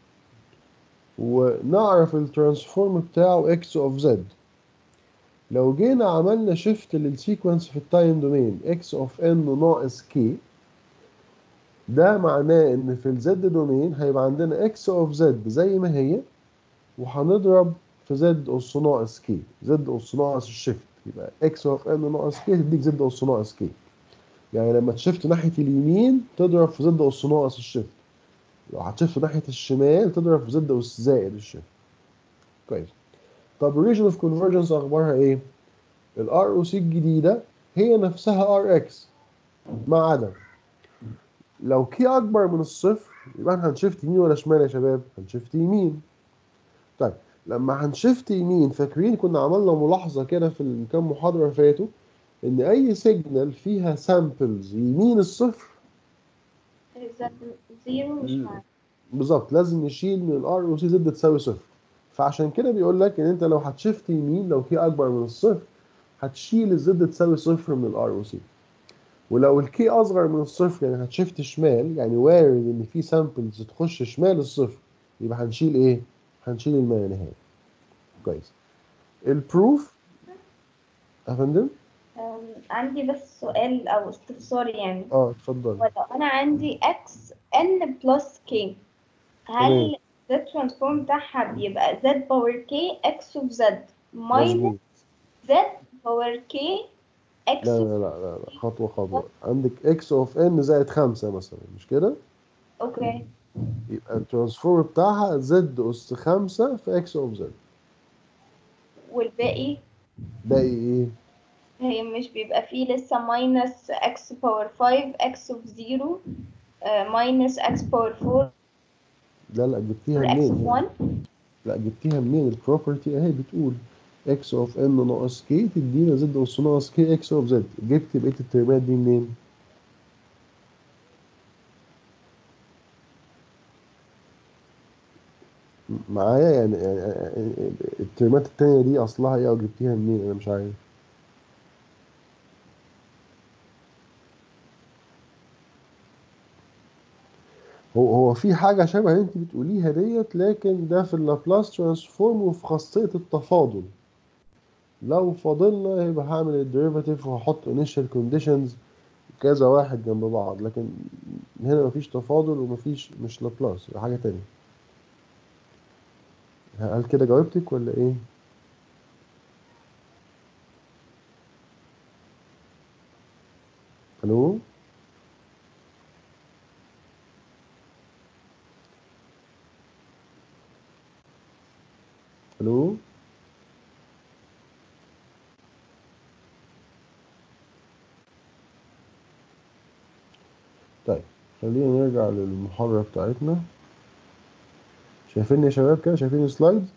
Speaker 1: ونعرف الترانسفورم بتاعه اكس اوف زد لو جينا عملنا شيفت للسيكونس في التايم دومين اكس اوف ان ناقص كي ده معناه ان في الزد دومين هيبقى عندنا اكس اوف زد زي ما هي وهنضرب في زد اس ناقص كي زد اس ناقص الشيفت يبقى اكس اوف ان ناقص كي تديك زد اس ناقص كي يعني لما تشفت ناحيه اليمين تضرب في زد اس ناقص الشيفت لو هتشفت ناحيه الشمال تضرب في زد اس زائد الشيفت كويس طب الريجن اوف كونفرجنس اخبارها ايه الار او سي الجديده هي نفسها ار اكس ما عدا لو كي اكبر من الصفر يبقى احنا هنشفت يمين ولا شمال يا شباب هنشفت يمين طيب لما هنشفت يمين فاكرين كنا عملنا ملاحظه كده في الكام محاضره فاتوا ان اي سيجنال فيها سامبلز يمين الصفر
Speaker 2: زيرو مش معاك
Speaker 1: بالظبط لازم نشيل من الار او سي زد تساوي صفر فعشان كده بيقول لك ان انت لو هتشفت يمين لو كي اكبر من الصفر هتشيل الزد تساوي صفر من الار او سي ولو الكي اصغر من الصفر يعني هتشفت شمال يعني وارد ان في سامبلز تخش شمال الصفر يبقى هنشيل ايه؟ هنشيل الما نهائي كويس البروف يا فندم
Speaker 2: أم، عندي بس سؤال او استفسار يعني
Speaker 1: اه اتفضل
Speaker 2: ولو انا عندي x n بلس k هل z ترانسفورم بتاعها بيبقى z باور k x اوف z ماينس
Speaker 1: مظبوط
Speaker 2: z باور k x
Speaker 1: لا
Speaker 2: of
Speaker 1: لا لا لا لا خطوة خطوة عندك اكس اوف ان زائد خمسة مثلا مش كده؟
Speaker 2: اوكي
Speaker 1: يبقى الترانسفورم بتاعها زد اس خمسة في اكس اوف زد
Speaker 2: والباقي
Speaker 1: باقي ايه؟
Speaker 2: هي مش بيبقى فيه لسه ماينس x باور 5 x of 0 ماينس x باور 4
Speaker 1: لا لا جبتيها
Speaker 2: x
Speaker 1: منين؟
Speaker 2: of
Speaker 1: هي؟
Speaker 2: 1
Speaker 1: لا جبتيها منين؟ البروبرتي اهي بتقول اكس اوف ان ناقص كي تدينا زد اس ناقص كي اكس اوف زد جبت بقية الترمات دي منين؟ معايا يعني يعني يعني الترمات التانية دي أصلها إيه أو جبتيها منين أنا مش عارف هو هو في حاجة شبه اللي أنت بتقوليها ديت لكن ده في اللابلاس ترانسفورم وفي خاصية التفاضل لو فاضلنا يبقى هعمل الديريفاتيف وهحط initial conditions كذا واحد جنب بعض لكن هنا مفيش تفاضل ومفيش مش لابلاس يبقى حاجة تانية هل كده جاوبتك ولا ايه؟ الو الو طيب خلينا نرجع للمحاضرة بتاعتنا شايفيني يا شباب كده شايفين السلايد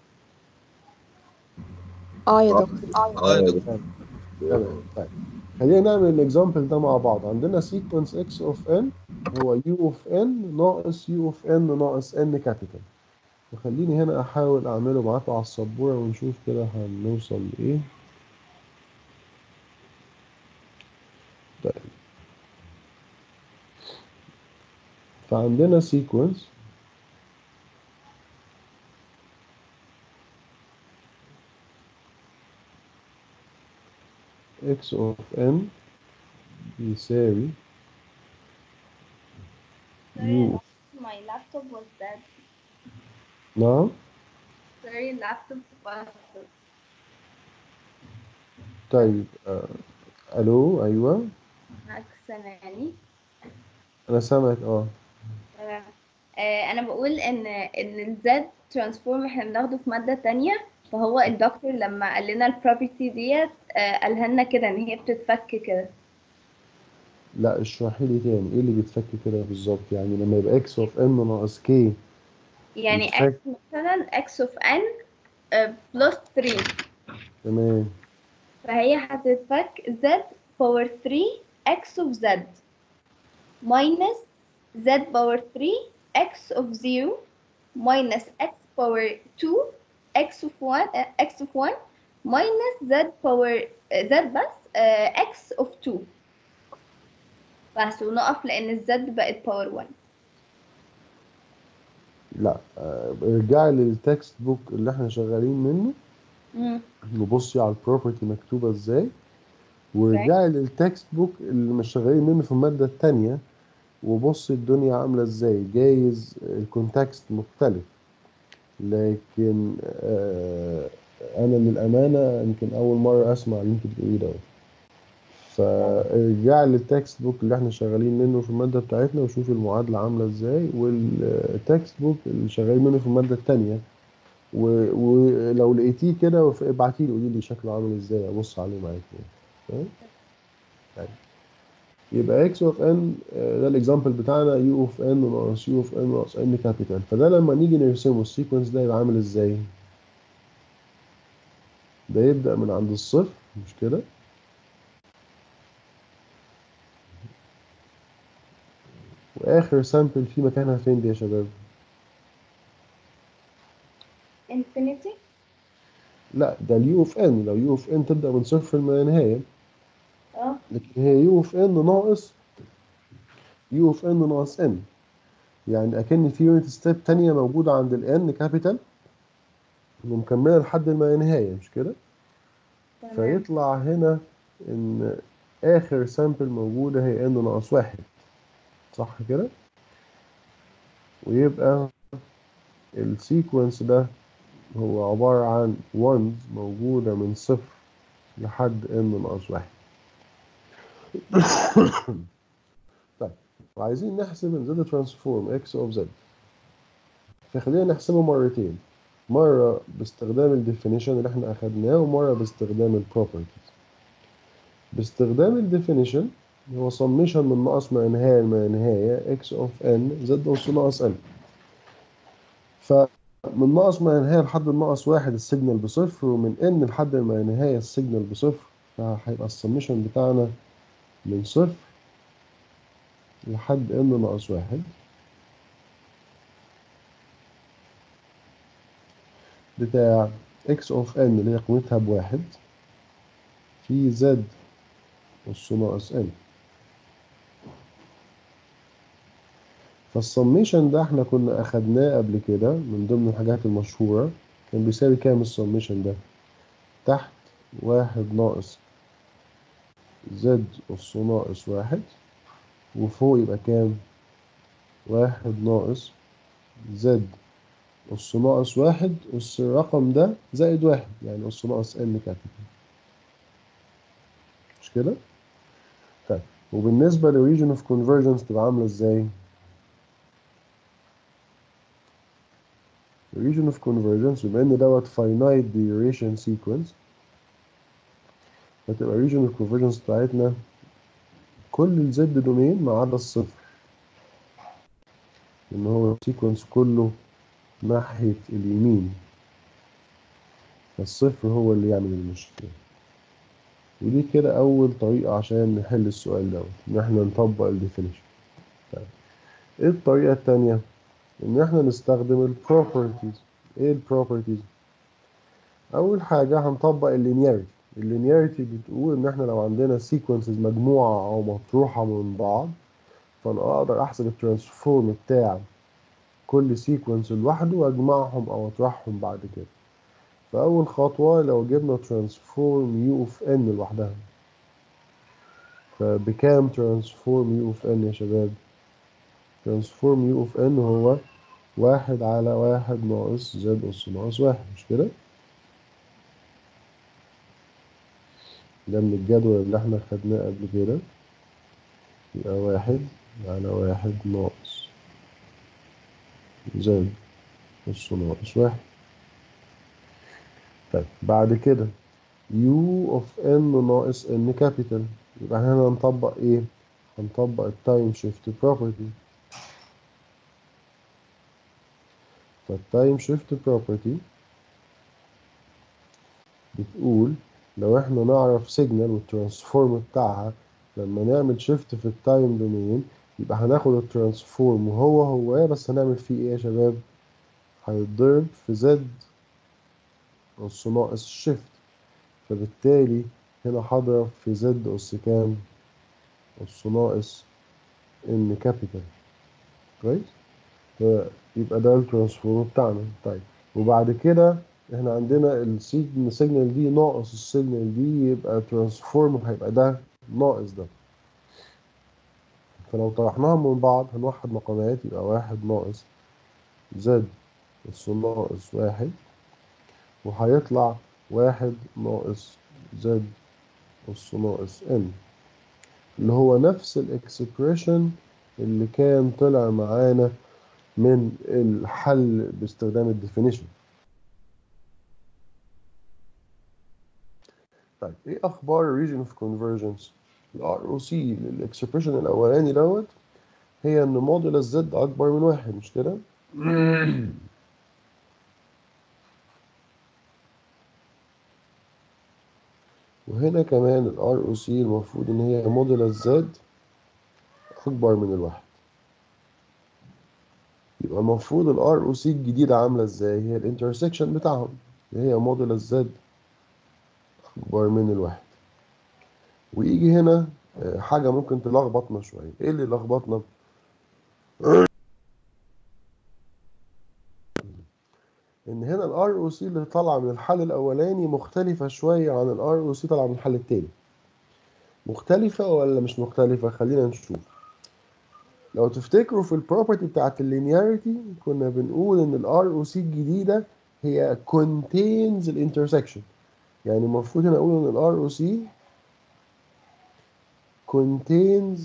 Speaker 3: اه يا دكتور
Speaker 4: اه يا دكتور
Speaker 1: تمام طيب خلينا نعمل الاكزامبل ده مع بعض عندنا سيكونس اكس اوف ان هو يو اوف ان ناقص يو اوف ان ناقص ان كابيتال وخليني هنا احاول اعمله معاكم على السبوره ونشوف كده هنوصل لايه طيب فعندنا سيكونس x of n يساوي u
Speaker 2: My laptop was dead.
Speaker 1: نعم
Speaker 2: Sorry, laptop was
Speaker 1: طيب آه. الو ايوه
Speaker 2: معاك سامعني
Speaker 1: انا سامعك اه
Speaker 2: تمام آه، انا بقول ان ان الزد ترانسفورم احنا بناخده في ماده تانية فهو الدكتور لما قال لنا البروبرتي ديت آه، قالها لنا كده ان هي بتتفك كده
Speaker 1: لا اشرحي لي تاني ايه اللي بيتفك كده بالظبط يعني لما يبقى x of n ناقص k
Speaker 2: يعني
Speaker 1: بيتفك.
Speaker 2: x مثلا x of n بلس 3
Speaker 1: تمام
Speaker 2: فهي هتتفك z باور 3 x of z minus z باور 3 x of 0 minus x باور 2 x of 1 آه، x of 1 minus z باور z بس آه، x of 2 بس ونقف لان الزد بقت باور 1
Speaker 1: لا آه، ارجعي للتكست بوك اللي احنا شغالين منه وبصي على البروبرتي مكتوبة ازاي وارجعي للتكست بوك اللي مش شغالين منه في المادة التانية وبصي الدنيا عاملة ازاي جايز الكونتكست مختلف لكن آه انا للأمانة يمكن أول مرة أسمع اللي انت بتقوليه ده فارجعي للتكست بوك اللي احنا شغالين منه في المادة بتاعتنا وشوفي المعادلة عاملة ازاي والتكست بوك اللي شغالين منه في المادة التانية و- ولو لقيتيه كده ابعتيه لي قولي لي شكله عامل ازاي ابص عليه معاك تمام طيب. يبقى x of n آه، ده الاكزامبل بتاعنا u of n ناقص u of n ناقص n كابيتال فده لما نيجي نرسمه السيكونس ده يبقى عامل ازاي؟ ده يبدأ من عند الصفر مش كده؟ واخر سامبل في مكانها فين دي يا شباب؟
Speaker 2: infinity
Speaker 1: لا ده اليو اوف ان لو يو اوف ان تبدأ من صفر ما نهاية
Speaker 2: اه
Speaker 1: لكن هي يو اوف ان ناقص يو اوف ان ناقص ان يعني اكن في يونت ستيب تانية موجودة عند الان كابيتال ومكملة لحد ما نهاية مش كده؟
Speaker 2: تمام
Speaker 1: فيطلع هنا ان اخر سامبل موجودة هي ان ناقص واحد صح كده؟ ويبقى السيكونس ده هو عبارة عن 1 موجودة من صفر لحد n ناقص واحد طيب وعايزين نحسب ال z ترانسفورم x of z فخلينا نحسبه مرتين مرة باستخدام الديفينيشن اللي احنا أخدناه ومرة باستخدام البروبرتيز باستخدام الديفينيشن هو summation من ناقص ما نهاية لما نهاية x of n z أس ناقص n فمن ناقص ما نهاية لحد الناقص واحد السيجنال بصفر ومن n لحد ما نهاية السيجنال بصفر فهيبقى السميشن بتاعنا من صفر لحد n ناقص واحد بتاع x of n اللي هي قيمتها بواحد في z أس ناقص n فالسميشن ده احنا كنا أخدناه قبل كده من ضمن الحاجات المشهورة كان بيساوي كام السميشن ده تحت واحد ناقص زد أس ناقص واحد وفوق يبقى كام واحد ناقص زد أس ناقص واحد أس الرقم ده زائد واحد يعني أس ناقص ان كابيتال مش كده؟ طيب وبالنسبة للريجن اوف كونفرجنس تبقى عاملة ازاي؟ الريجن اوف كونفرجنس بما ان دوت finite duration sequence فتبقى الريجن اوف كونفرجنس بتاعتنا كل الزد دومين ما عدا الصفر ان هو السيكونس كله ناحية اليمين فالصفر هو اللي يعمل المشكلة ودي كده أول طريقة عشان نحل السؤال دوت إن إحنا نطبق الديفينيشن طيب إيه الطريقة التانية؟ إن إحنا نستخدم البروبرتيز إيه البروبرتيز؟ أول حاجة هنطبق اللينياريتي اللينياريتي بتقول إن إحنا لو عندنا سيكونسز مجموعة أو مطروحة من بعض فأنا أقدر أحسب الترانسفورم بتاع كل سيكونس لوحده واجمعهم او اطرحهم بعد كده فاول خطوه لو جبنا ترانسفورم يو اوف ان لوحدها فبكام ترانسفورم يو اوف ان يا شباب ترانسفورم يو اوف ان هو واحد على واحد ناقص زد أس ناقص واحد مش كده ده من الجدول اللي احنا خدناه قبل كده يبقى واحد على واحد ناقص زد أس ناقص واحد طيب بعد كده يو اوف ان ناقص ان كابيتال يبقى هنا هنطبق ايه هنطبق التايم شيفت بروبرتي فالتايم شيفت بروبرتي بتقول لو احنا نعرف سيجنال والترانسفورم بتاعها لما نعمل شيفت في التايم دومين يبقى هناخد الترانسفورم وهو هو بس هنعمل فيه ايه يا شباب هيتضرب في زد أس ناقص الشيفت فبالتالي هنا هضرب في زد أس كام أس ناقص إن كابيتال كويس يبقى ده الترانسفورم بتاعنا طيب وبعد كده احنا عندنا السيجنال دي ناقص السيجنال دي يبقى ترانسفورم هيبقى ده ناقص ده فلو طرحناهم من بعض هنوحد مقامات يبقى واحد ناقص زد أس ناقص واحد وهيطلع واحد ناقص زد أس ناقص ان اللي هو نفس الاكسبريشن اللي كان طلع معانا من الحل باستخدام الديفينيشن طيب ايه اخبار الريجن اوف كونفرجنس الار او سي للاكسبريشن الاولاني دوت هي ان موديلس زد اكبر من واحد مش كده وهنا كمان ال ROC المفروض إن هي موديلس زد أكبر من الواحد يبقى المفروض ال ROC الجديدة عاملة إزاي هي الانترسكشن بتاعهم اللي هي موديلس زد أكبر من الواحد ويجي هنا آه، حاجة ممكن تلخبطنا شوية إيه اللي لخبطنا؟ ان هنا الار او سي اللي طالعه من الحل الاولاني مختلفه شويه عن الار او سي طالعه من الحل التاني مختلفه ولا مش مختلفه خلينا نشوف لو تفتكروا في البروبرتي بتاعت اللينياريتي كنا بنقول ان الار او سي الجديده هي contains الانترسكشن يعني المفروض هنا اقول ان الار او سي contains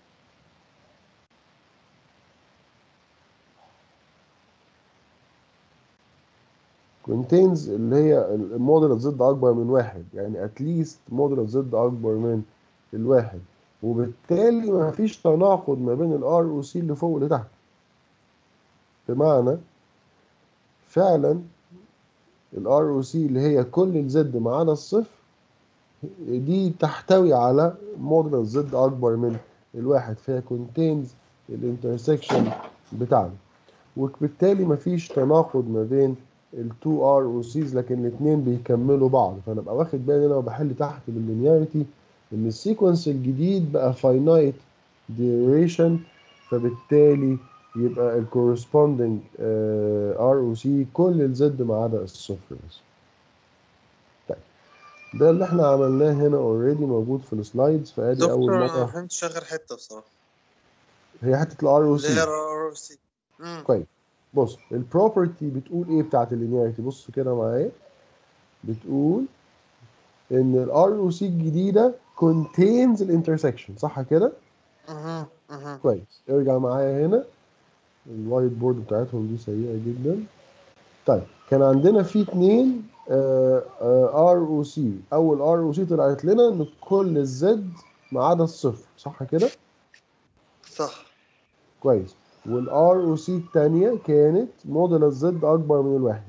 Speaker 1: contains اللي هي الموديل زد اكبر من واحد يعني اتليست موديل زد اكبر من الواحد وبالتالي ما فيش تناقض ما بين الار او سي اللي فوق واللي تحت بمعنى فعلا الار او سي اللي هي كل الزد ما عدا الصفر دي تحتوي على موديل زد اكبر من الواحد فهي contains الانترسكشن بتاعنا وبالتالي مفيش تناقض ما بين التو ار او سيز لكن الاثنين بيكملوا بعض فانا ابقى واخد بالي انا وبحل تحت باللينياريتي ان السيكونس الجديد بقى فاينايت duration فبالتالي يبقى الكورسبوندنج ار او سي كل الزد ما عدا الصفر بس طيب ده اللي احنا عملناه هنا اوريدي موجود في السلايدز فادي اول
Speaker 6: دكتور انا ما
Speaker 1: مره
Speaker 6: فهمتش اخر حته بصراحه
Speaker 1: هي حته الار او
Speaker 6: اللي هي
Speaker 1: سي
Speaker 6: ار سي
Speaker 1: كويس بص البروبرتي بتقول ايه بتاعت اللينياريتي بص كده معايا بتقول ان الار او سي الجديده contains الانترسكشن صح كده
Speaker 6: اها اها
Speaker 1: كويس ارجع معايا هنا الوايت بورد بتاعتهم دي سيئه جدا طيب كان عندنا في اتنين ار او سي اول ار او سي طلعت لنا ان كل الزد ما عدا الصفر صح كده
Speaker 6: صح
Speaker 1: كويس والار او سي الثانيه كانت موديل الزد اكبر من الواحد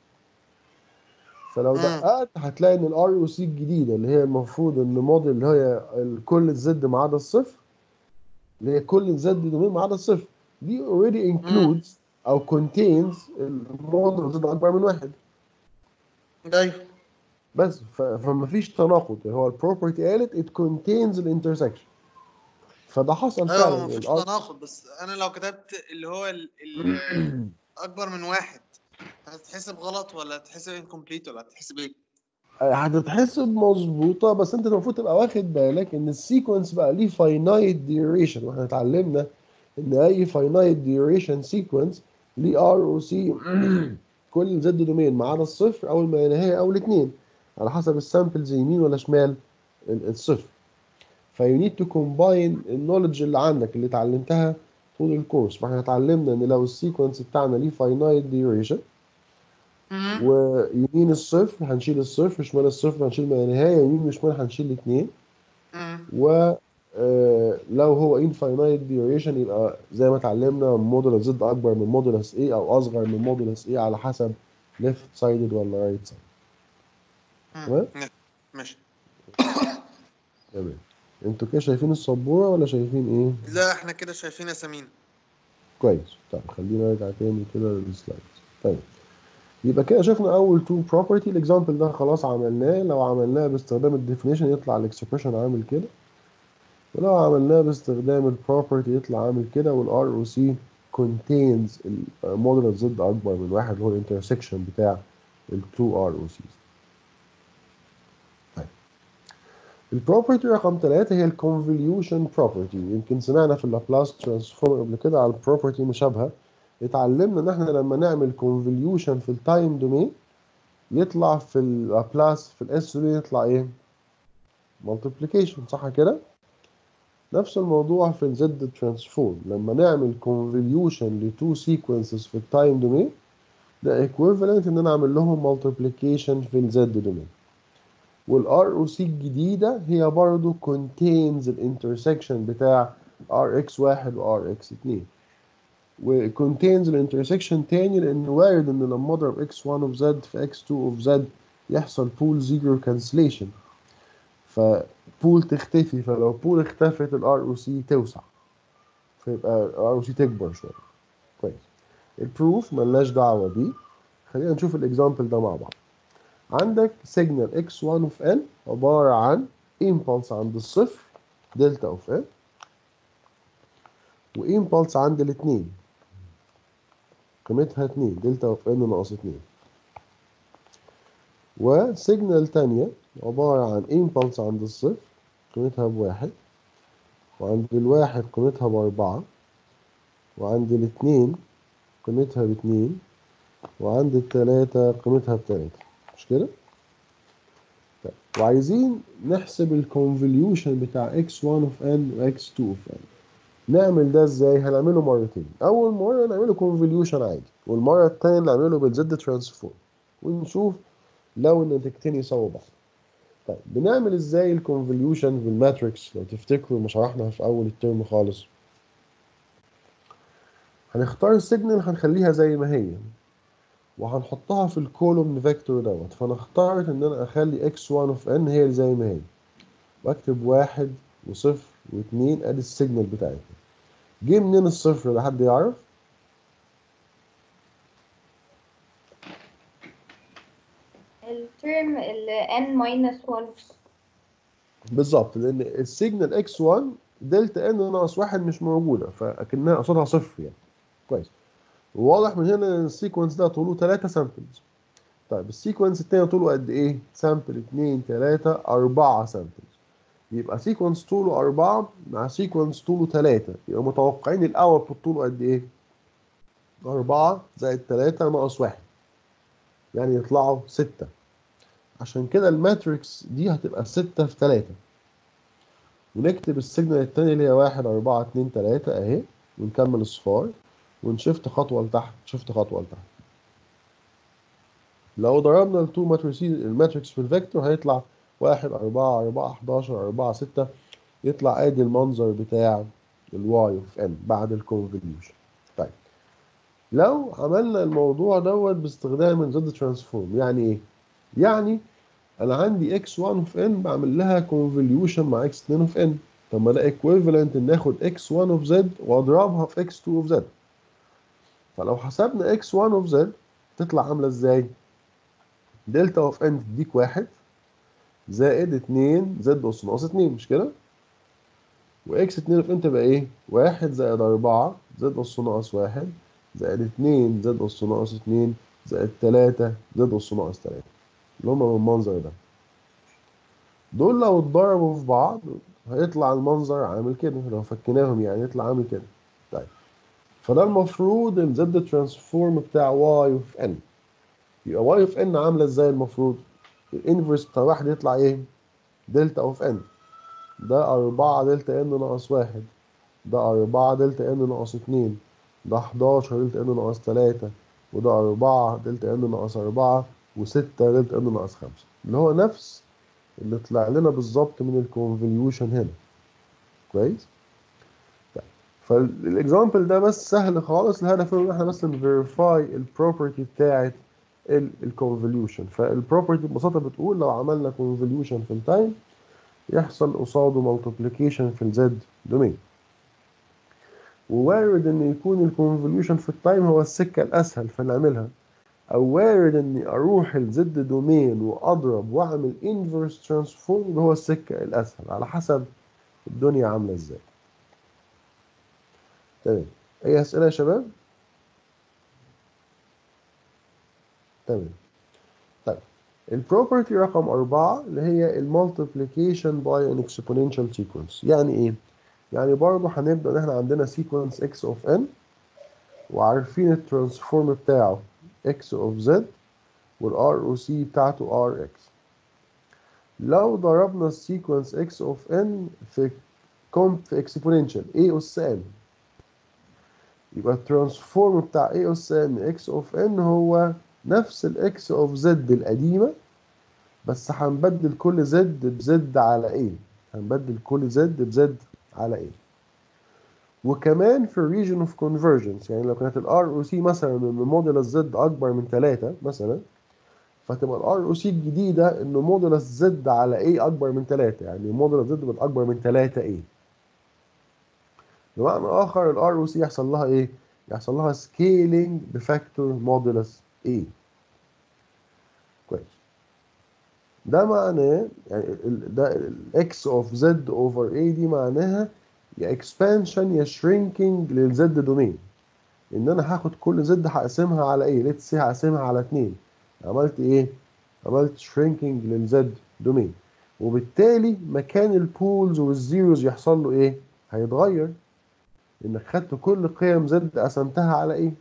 Speaker 1: فلو
Speaker 6: مم.
Speaker 1: دققت هتلاقي ان الار او سي الجديده اللي هي المفروض ان موديل اللي هي ال- كل الزد ما عدا الصفر اللي هي كل الزد دومين ما عدا الصفر دي already includes او contains الموديل الزد اكبر من واحد
Speaker 6: ايوه
Speaker 1: بس ف- فما فيش تناقض هو البروبرتي قالت it contains الانترسكشن فده حصل
Speaker 6: ايوه
Speaker 1: فعلا
Speaker 6: ما فيش
Speaker 1: ال R
Speaker 6: تناقض بس انا لو كتبت اللي هو ال... ال... اكبر من واحد هتتحسب غلط ولا هتتحسب انكمبليت ولا هتتحسب ايه؟
Speaker 1: هتتحسب مظبوطه بس انت المفروض تبقى واخد بالك ان السيكونس بقى ليه فاينايت ديوريشن واحنا اتعلمنا ان اي فاينايت ديوريشن سيكونس ليه ار او سي كل زد دومين ما عدا الصفر او ما نهايه او الاثنين على حسب السامبلز يمين ولا شمال ال- الصفر فيو نيد تو كومباين النولج اللي عندك اللي اتعلمتها طول الكورس فاحنا اتعلمنا ان لو السيكونس بتاعنا ليه فاينايت ديوريشن ويمين الصفر هنشيل الصفر شمال الصفر هنشيل ما نهايه يمين وشمال هنشيل الاثنين و آه، لو هو infinite duration يبقى زي ما اتعلمنا مودولس زد اكبر من مودولس A او اصغر من مودولس A على حسب left sided ولا right side تمام؟
Speaker 6: ماشي
Speaker 1: تمام انتوا كده شايفين السبوره ولا شايفين ايه؟
Speaker 6: لا احنا كده شايفين اسامينا
Speaker 1: كويس طيب خلينا نرجع تاني كده للسلايدز طيب يبقى كده شفنا اول تو بروبرتي الاكزامبل ده خلاص عملناه لو عملناه باستخدام الديفينيشن يطلع الاكسبريشن عامل كده ولو عملناه باستخدام البروبرتي يطلع عامل كده والار او سي contains المودولس زد اكبر من واحد اللي هو الانترسكشن بتاع التو ار او سيز طيب البروبرتي رقم ثلاثة هي الكونفوليوشن بروبرتي يمكن سمعنا في اللابلاس ترانسفورم قبل كده على البروبرتي مشابهة اتعلمنا ان احنا لما نعمل كونفوليوشن في التايم دومين يطلع في اللابلاس في الاس يطلع ايه؟ مالتيبليكيشن صح كده؟ نفس الموضوع في الزد ترانسفورم لما نعمل كونفوليوشن لتو سيكونسز في التايم دومين ده equivalent ان انا اعمل لهم مالتيبليكيشن في الزد دومين والار او سي الجديده هي برضو contains الانترسكشن بتاع ار اكس واحد وار اكس اتنين و contains الانترسكشن تاني لان وارد ان لما اضرب اكس 1 اوف زد في اكس 2 اوف زد يحصل بول زيرو كانسليشن فبول تختفي فلو بول اختفت الار او سي توسع فيبقى الار او سي تكبر شويه كويس البروف ملناش دعوه بيه خلينا نشوف الاكزامبل ده مع بعض عندك سيجنال x1 اوف n عباره عن impulse عند الصفر دلتا اوف n وimpulse عند الاثنين قيمتها 2 دلتا اوف n ناقص 2 وسيجنال تانية عبارة عن impulse عند الصفر قيمتها بواحد وعند الواحد قيمتها بأربعة وعند الاتنين قيمتها باتنين وعند التلاتة قيمتها بتلاتة مش كده؟ طيب وعايزين نحسب الكونفوليوشن بتاع x1 of n و x2 of n نعمل ده ازاي؟ هنعمله مرتين أول مرة نعمله كونفوليوشن عادي والمرة التانية نعمله بالزد ترانسفورم ونشوف لو النتيجتين يساووا بعض طيب بنعمل ازاي الكونفوليوشن بالماتريكس لو تفتكروا ما شرحنا في اول الترم خالص هنختار السيجنال هنخليها زي ما هي وهنحطها في الكولوم فيكتور دوت فانا اخترت ان انا اخلي x1 of n هي اللي زي ما هي واكتب واحد وصفر واتنين ادي السيجنال بتاعتنا جه منين الصفر ده حد يعرف؟
Speaker 2: الترم ال n minus 1
Speaker 1: بالظبط لان السيجنال x1 دلتا n ناقص واحد مش موجوده فاكنها قصادها صفر يعني كويس وواضح من هنا ان السيكونس ده طوله 3 سامبلز طيب السيكونس التاني طوله قد ايه؟ سامبل 2 3 4 سامبلز يبقى سيكونس طوله 4 مع سيكونس طوله 3 يبقى متوقعين الاوتبوت طوله قد ايه؟ 4 زائد 3 ناقص 1 يعني يطلعوا 6 عشان كده الماتريكس دي هتبقى 6 في 3 ونكتب السيجنال التاني اللي هي 1 4 2 3 اهي ونكمل الصفار ونشفت خطوة لتحت شفت خطوة لتحت لو ضربنا التو ماتريسين الماتريكس في الفيكتور هيطلع 1 4 4 11 4 6 يطلع ادي المنظر بتاع الواي اوف ان بعد الكونفوليوشن طيب لو عملنا الموضوع دوت باستخدام الزد ترانسفورم يعني ايه؟ يعني انا عندي x1 اوف n بعمل لها كونفوليوشن مع x2 اوف n طب ما ده equivalent ان اخد x1 اوف z واضربها في x2 اوف z فلو حسبنا x1 اوف z تطلع عامله ازاي؟ دلتا اوف n تديك واحد زائد 2 z اس ناقص 2 مش كده؟ وx2 اوف n تبقى ايه؟ 1 زائد 4 z اس ناقص 1 زائد 2 z اس ناقص 2 زائد 3 z اس ناقص 3 اللي هما بالمنظر ده دول لو اتضربوا في بعض هيطلع المنظر عامل كده لو فكيناهم يعني يطلع عامل كده طيب فده المفروض الزد ترانسفورم بتاع واي اوف ان يبقى واي اوف ان عامله ازاي المفروض الانفرس بتاع واحد يطلع ايه دلتا اوف ان ده 4 دلتا ان ناقص واحد ده 4 دلتا ان ناقص 2 ده 11 دلتا ان ناقص 3 وده 4 دلتا ان ناقص 4 و6 دلتا ان ناقص 5 اللي هو نفس اللي طلع لنا بالظبط من الكونفوليوشن هنا كويس طيب فالاكزامبل ده بس سهل خالص الهدف ان احنا بس نفيريفاي البروبرتي بتاعت الكونفوليوشن فالبروبرتي ببساطه بتقول لو عملنا كونفوليوشن في التايم يحصل قصاده مالتيبليكيشن في الزد دومين ووارد ان يكون الكونفوليوشن في التايم هو السكه الاسهل فنعملها او وارد اني اروح الزد دومين واضرب واعمل انفرس ترانسفورم اللي هو السكه الاسهل على حسب الدنيا عامله ازاي تمام اي اسئله يا شباب تمام طيب البروبرتي رقم أربعة اللي هي المالتيبليكيشن باي ان اكسبوننشال سيكونس يعني ايه؟ يعني برضه هنبدأ ان احنا عندنا سيكونس x of n وعارفين الترانسفورم بتاعه x of z والار او سي بتاعته ار اكس لو ضربنا السيكونس x of n في كوم في اكسبوننشال a اس n يبقى الترانسفورم بتاع a اس n x of n هو نفس الاكس اوف زد القديمه بس هنبدل كل زد بزد على ايه هنبدل كل زد بزد على ايه وكمان في الريجن اوف كونفرجنس يعني لو كانت الار او سي مثلا ان موديلس زد اكبر من 3 مثلا فتبقى الار او سي الجديده ان موديلس زد على ايه اكبر من 3 يعني موديلس زد بقت اكبر من 3 ايه بمعنى اخر الار او سي يحصل لها ايه يحصل لها سكيلينج بفاكتور موديلس ايه كويس ده معناه يعني ال- ده الاكس اوف زد اوفر اي دي معناها يا اكسبانشن يا شرينكينج للزد دومين ان انا هاخد كل زد هقسمها على ايه ليتس سي هقسمها على اتنين عملت ايه عملت شرينكينج للزد دومين وبالتالي مكان البولز والزيروز يحصل له ايه هيتغير انك خدت كل قيم زد قسمتها على ايه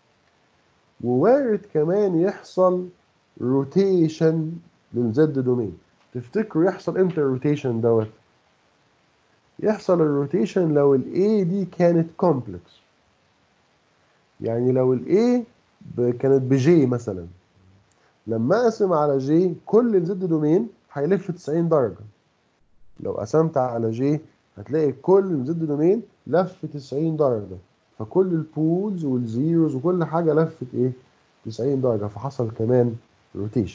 Speaker 1: ووارد كمان يحصل روتيشن للزد دومين تفتكروا يحصل امتى الروتيشن دوت يحصل الروتيشن لو الاي دي كانت كومبلكس يعني لو الاي كانت بجي مثلا لما اقسم على جي كل الزد دومين هيلف 90 درجه لو قسمت على جي هتلاقي كل الزد دومين لف 90 درجه فكل البولز والزيروز وكل حاجه لفت ايه 90 درجه فحصل كمان روتيشن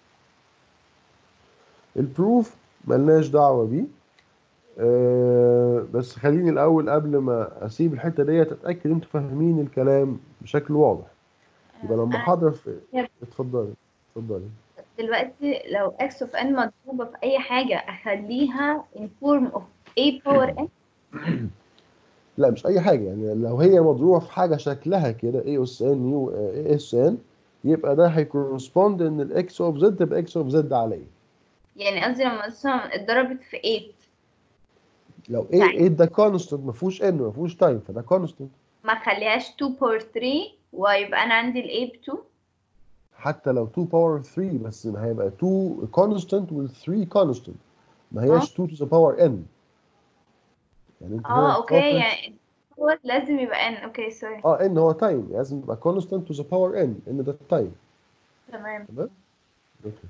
Speaker 1: البروف ملناش دعوه بيه أه بس خليني الاول قبل ما اسيب الحته ديت اتاكد انتوا فاهمين الكلام بشكل واضح يبقى لما
Speaker 2: أنا
Speaker 1: حضر في
Speaker 2: يب.
Speaker 1: اتفضلي اتفضلي
Speaker 2: دلوقتي لو x of n مضروبة في أي حاجة أخليها in form of a power n
Speaker 1: لا مش اي حاجه يعني لو هي مضروبه في حاجه شكلها كده اي اس ان يو اي اس ان يبقى ده هيكورسبوند ان الاكس اوف زد تبقى اكس اوف زد على ايه
Speaker 2: يعني قصدي لما مثلا اتضربت في 8
Speaker 1: لو ايه
Speaker 2: Time.
Speaker 1: ايه ده كونستنت ما فيهوش ان ما فيهوش تايم فده كونستنت
Speaker 2: ما اخليهاش 2 power 3 ويبقى أنا عندي ال a ب 2
Speaker 1: حتى لو 2 باور 3 بس هيبقى 2 كونستنت وال 3 كونستنت ما هياش 2 to the power n يعني انت هنا
Speaker 2: اه اوكي
Speaker 1: بتفكر-
Speaker 2: يعني هو لازم يبقى n اوكي سوري
Speaker 1: اه ان هو تايم لازم يبقى كونستنت to the power n ان ده التايم
Speaker 2: تمام
Speaker 1: اوكي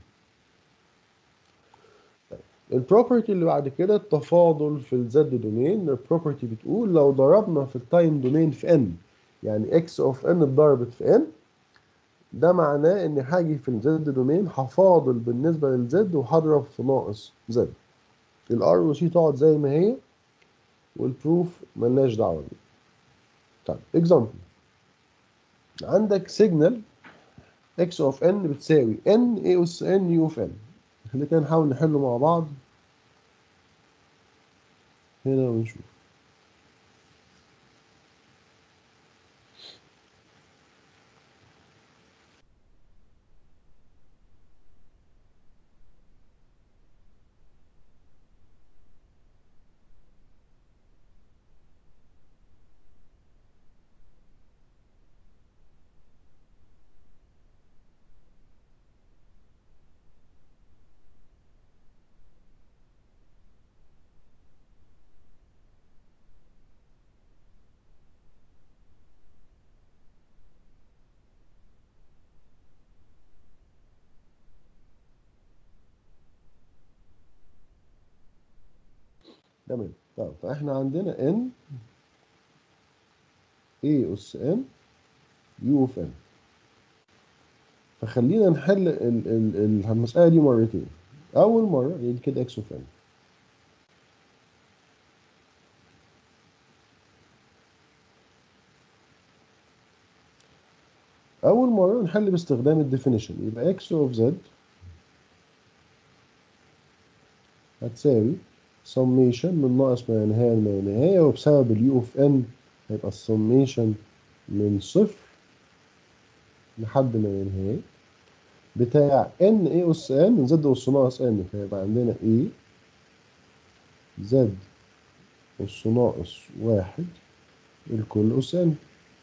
Speaker 1: البروبرتي اللي بعد كده التفاضل في الزد دومين البروبرتي بتقول لو ضربنا في التايم دومين في n يعني x اوف n اتضربت في n ده معناه ان هاجي في الزد دومين هفاضل بالنسبه للزد وهضرب في ناقص زد الار وسي تقعد زي ما هي والبروف ملناش دعوه بيه طيب اكزامبل عندك سيجنال x اوف n بتساوي n a اس n u of n خلينا كده نحاول نحله مع بعض هنا ونشوف تمام طيب فاحنا عندنا ان A أس n U اوف n فخلينا نحل ال ال ال المسألة دي مرتين أول مرة دي كده x اوف n أول مرة نحل باستخدام الديفينيشن يبقى x اوف z هتساوي summation من ناقص ما نهاية لما نهاية وبسبب اليو اوف n هيبقى السميشن من صفر لحد ما ينتهي بتاع ان اي اس ان من زد اس ناقص ان فيبقى عندنا اي زد اس ناقص واحد الكل اس ان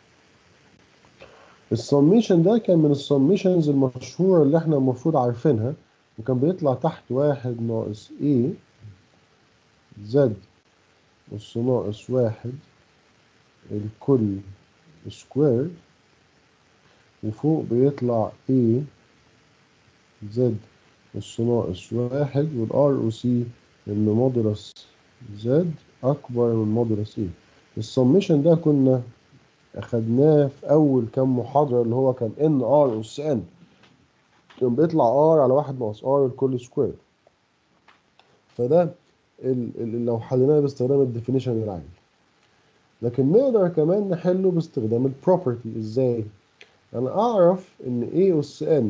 Speaker 1: السميشن ده كان من السميشنز المشهورة اللي احنا المفروض عارفينها وكان بيطلع تحت واحد ناقص اي زد اس ناقص واحد الكل سكوير وفوق بيطلع A زد أس ناقص واحد والار او سي إن مودولس زد أكبر من مودولس A السميشن ده كنا أخدناه في أول كام محاضرة اللي هو كان ان ار أس ان كان بيطلع ار على واحد ناقص ار الكل سكوير فده ال ال لو حليناه باستخدام الديفينيشن العادي لكن نقدر كمان نحله باستخدام البروبرتي ازاي انا اعرف ان A اس n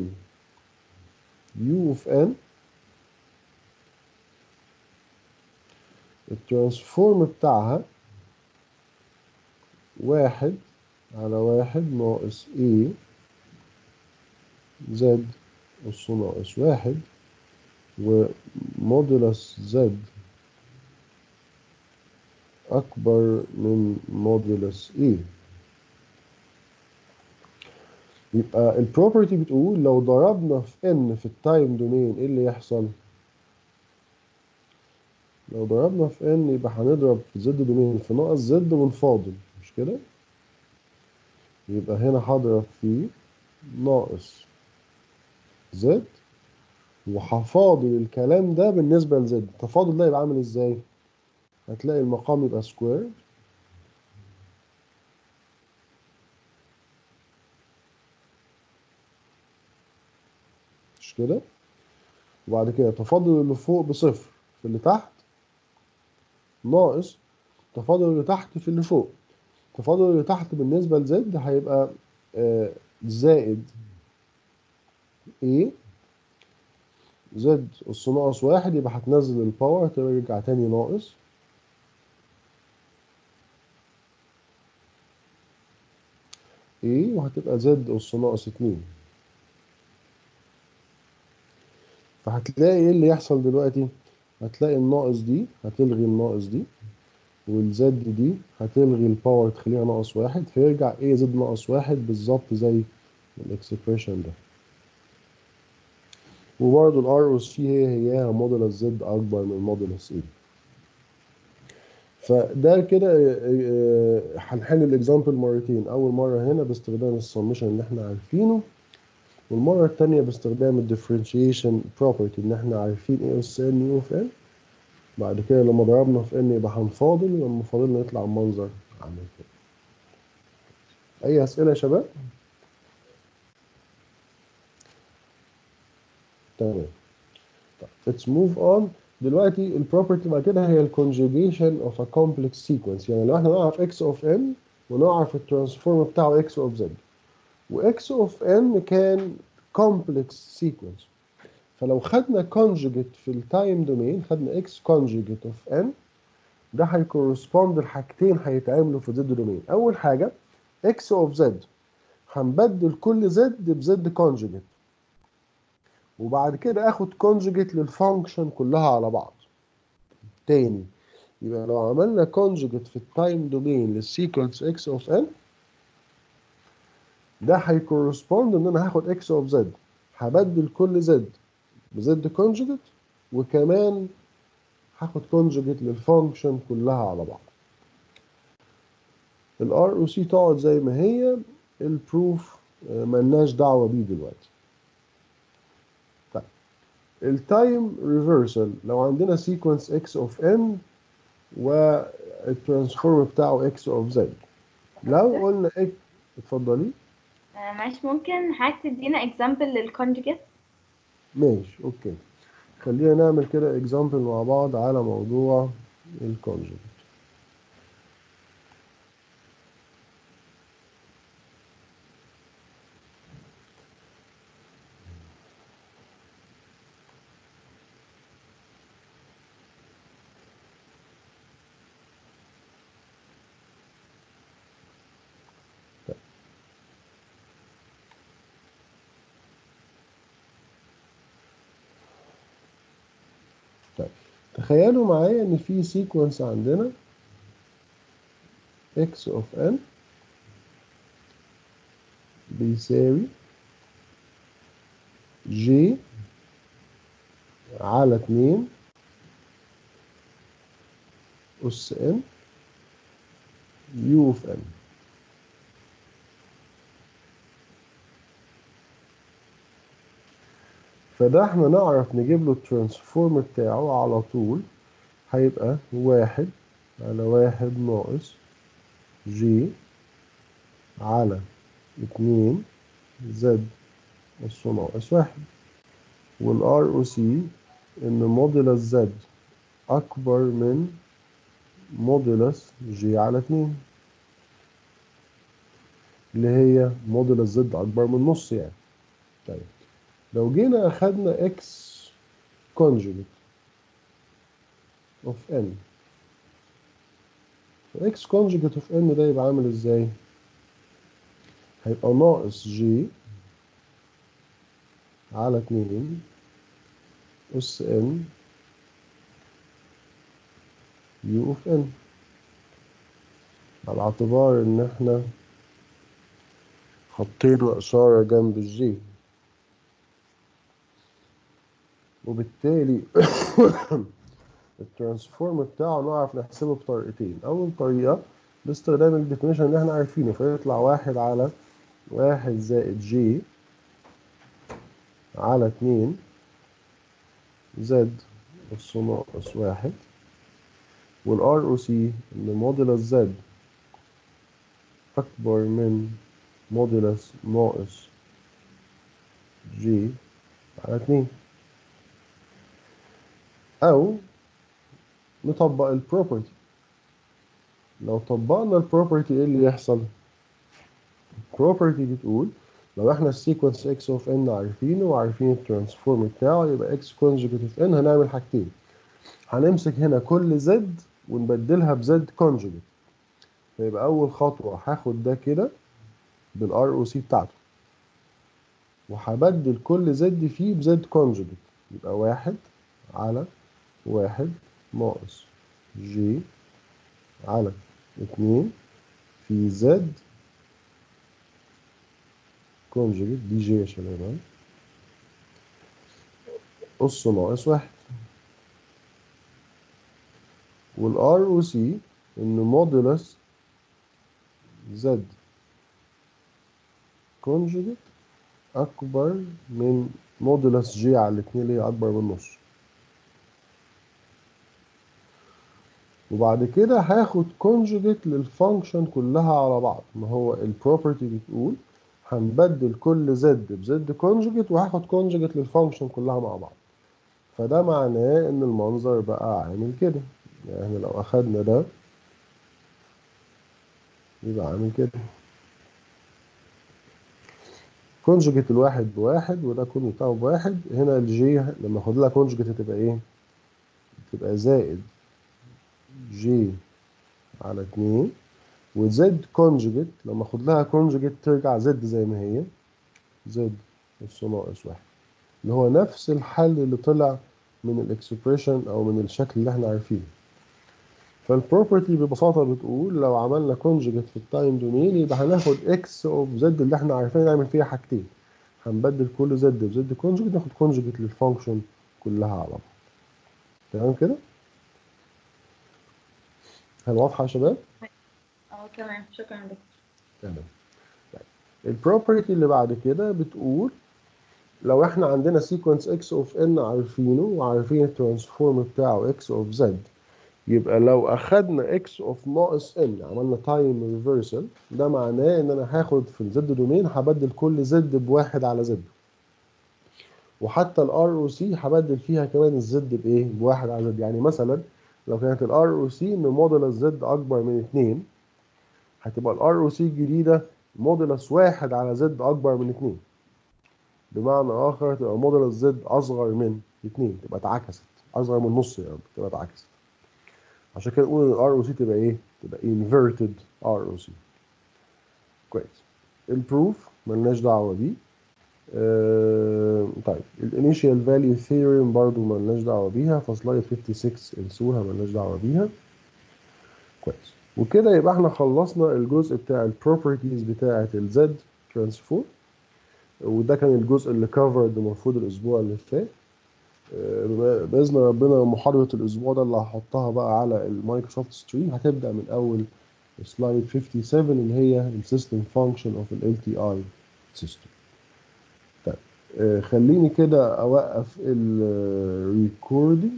Speaker 1: U اوف n الترانسفورم بتاعها واحد على واحد ناقص A زد أس ناقص واحد ومودولس زد أكبر من مودولس A يبقى البروبرتي بتقول لو ضربنا في n في التايم دومين ايه اللي يحصل؟ لو ضربنا في n يبقى هنضرب في زد دومين في ناقص زد ونفاضل مش كده؟ يبقى هنا هضرب في ناقص زد وهفاضل الكلام ده بالنسبة لزد التفاضل ده يبقى عامل ازاي؟ هتلاقي المقام يبقى سكوير مش كده وبعد كده تفاضل اللي فوق بصفر في اللي تحت ناقص تفاضل اللي تحت في اللي فوق تفاضل اللي تحت بالنسبة لزد هيبقى آه زائد A زد أس ناقص واحد يبقى هتنزل الباور ترجع تاني ناقص A وهتبقى زد أس ناقص اتنين فهتلاقي ايه اللي يحصل دلوقتي هتلاقي الناقص دي هتلغي الناقص دي والزد دي هتلغي الباور تخليها ناقص واحد فيرجع ايه زد ناقص واحد بالظبط زي الاكسبريشن ده وبرضه الار او سي هي هياها مودولس زد اكبر من مودولس ايه فده كده هنحل الاكزامبل مرتين اول مره هنا باستخدام السمشن اللي احنا عارفينه والمرة التانية باستخدام الديفرنشيشن بروبرتي ان احنا عارفين ايه اس ان يو في ان بعد كده لما ضربنا في ان يبقى هنفاضل ولما فاضلنا يطلع المنظر عامل كده اي اسئلة يا شباب؟ تمام طيب let's move on دلوقتي البروبرتي بعد كده هي الكونجوجيشن اوف ا كومبلكس سيكونس يعني لو احنا نعرف اكس اوف ان ونعرف الترانسفورم بتاعه اكس اوف زد واكس اوف ان كان كومبلكس سيكونس فلو خدنا conjugate في التايم دومين خدنا اكس conjugate اوف ان ده هيكورسبوند لحاجتين هيتعملوا في زد دومين اول حاجه اكس اوف زد هنبدل كل زد بزد conjugate وبعد كده اخد conjugate للفانكشن كلها على بعض تاني يبقى لو عملنا conjugate في التايم دومين للسيكونس اكس اوف ان ده هيكورسبوند ان انا هاخد اكس اوف زد هبدل كل زد بزد كونجوجيت وكمان هاخد كونجوجيت للفانكشن كلها على بعض الار او سي تقعد زي ما هي البروف ملناش دعوه بيه دلوقتي طيب التايم ريفرسال لو عندنا سيكونس اكس اوف ان والترانسفورم بتاعه اكس اوف زد لو قلنا اكس اتفضلي
Speaker 2: آه، معلش ممكن حضرتك تدينا اكزامبل للكونجكت
Speaker 1: ماشي اوكي خلينا نعمل كده اكزامبل مع بعض على موضوع الكونجكت طيب تخيلوا معايا ان في سيكونس عندنا x of n بيساوي j على 2 أس n u of n فده احنا نعرف نجيب له الترانسفورم بتاعه على طول هيبقى واحد على واحد ناقص جي على اتنين زد أس ناقص واحد والار او سي ان موديلس زد اكبر من موديلس جي على اتنين اللي هي موديلس زد اكبر من نص يعني طيب لو جينا أخدنا x conjugate of n x conjugate of n ده يبقى عامل ازاي؟ هيبقى ناقص g على اتنين أس n u of n على اعتبار إن احنا حطينا إشارة جنب الجي وبالتالي الترانسفورم بتاعه نعرف نحسبه بطريقتين أول طريقة باستخدام الديفينيشن اللي احنا عارفينه فيطلع واحد على واحد زائد جي على اتنين زد أس ناقص واحد والار او سي ان موديلس زد أكبر من موديلس ناقص جي على اتنين أو نطبق البروبرتي لو طبقنا البروبرتي ايه اللي يحصل؟ البروبرتي بتقول لو احنا السيكونس اكس اوف ان عارفينه وعارفين الترانسفورم بتاعه يبقى اكس كونجوجيت اوف ان هنعمل حاجتين هنمسك هنا كل زد ونبدلها بزد كونجوجيت فيبقى اول خطوه هاخد ده كده بالار او سي بتاعته وهبدل كل زد فيه بزد كونجوجيت يبقى واحد على واحد ناقص جي على اتنين في زد كونجوجيت دي جي يا شباب أس ناقص واحد والار او سي ان مودولس زد كونجوجيت اكبر من مودولس جي على الاتنين اللي هي اكبر من نص وبعد كده هاخد كونجوجيت للفانكشن كلها على بعض ما هو البروبرتي بتقول هنبدل كل زد بزد كونجوجيت وهاخد كونجوجيت للفانكشن كلها مع بعض فده معناه ان المنظر بقى عامل كده يعني احنا لو اخدنا ده يبقى عامل كده كونجوجيت الواحد بواحد وده كونجوجيت بتاعه بواحد هنا الجي لما اخد لها كونجوجيت هتبقى ايه؟ تبقى زائد جي على اتنين وزد كونجوجيت لما اخد لها كونجوجيت ترجع زد زي ما هي زد اس ناقص واحد اللي هو نفس الحل اللي طلع من الاكسبريشن او من الشكل اللي احنا عارفينه فالبروبرتي ببساطة بتقول لو عملنا كونجوجيت في التايم دومين يبقى هناخد اكس اوف زد اللي احنا عارفين نعمل فيها حاجتين هنبدل كل زد بزد كونجوجيت ناخد كونجوجيت للفانكشن كلها على بعض تمام كده؟ هل واضحة يا شباب؟
Speaker 2: اه تمام شكرا دكتور
Speaker 1: تمام البروبرتي اللي بعد كده بتقول لو احنا عندنا سيكونس اكس اوف ان عارفينه وعارفين الترانسفورم بتاعه اكس اوف زد يبقى لو اخدنا x اوف ناقص n عملنا تايم ريفرسال ده معناه ان انا هاخد في الزد دومين هبدل كل زد بواحد على زد وحتى الار او سي هبدل فيها كمان الزد بايه بواحد على زد يعني مثلا لو كانت الار او سي ان مودولس زد اكبر من 2 هتبقى الار او سي الجديده مودولس واحد على زد اكبر من 2 بمعنى اخر تبقى مودولس زد اصغر من 2 تبقى اتعكست اصغر من نص يعني تبقى اتعكست عشان كده نقول ان الار او سي تبقى ايه تبقى inverted ار او سي كويس البروف ملناش دعوه بيه آه طيب الانيشال فاليو ثيورم برضو ملناش دعوه بيها فسلايد 56 انسوها ملناش دعوه بيها كويس وكده يبقى احنا خلصنا الجزء بتاع البروبرتيز بتاعه الزد ترانسفورم وده كان الجزء اللي كفرد المفروض الاسبوع اللي فات آه، باذن ربنا محاضره الاسبوع ده اللي هحطها بقى على المايكروسوفت ستريم هتبدا من اول سلايد 57 اللي هي السيستم فانكشن اوف ال تي اي سيستم طيب آه، خليني كده اوقف الريكوردينج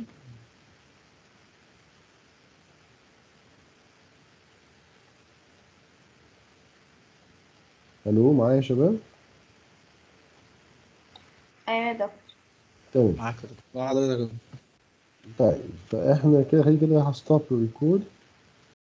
Speaker 1: الو معايا يا شباب
Speaker 2: ايوه يا دكتور
Speaker 1: تمام
Speaker 7: معاك يا دكتور. مع حضرتك يا دكتور.
Speaker 1: طيب فاحنا كده خلينا كده هستوب الريكورد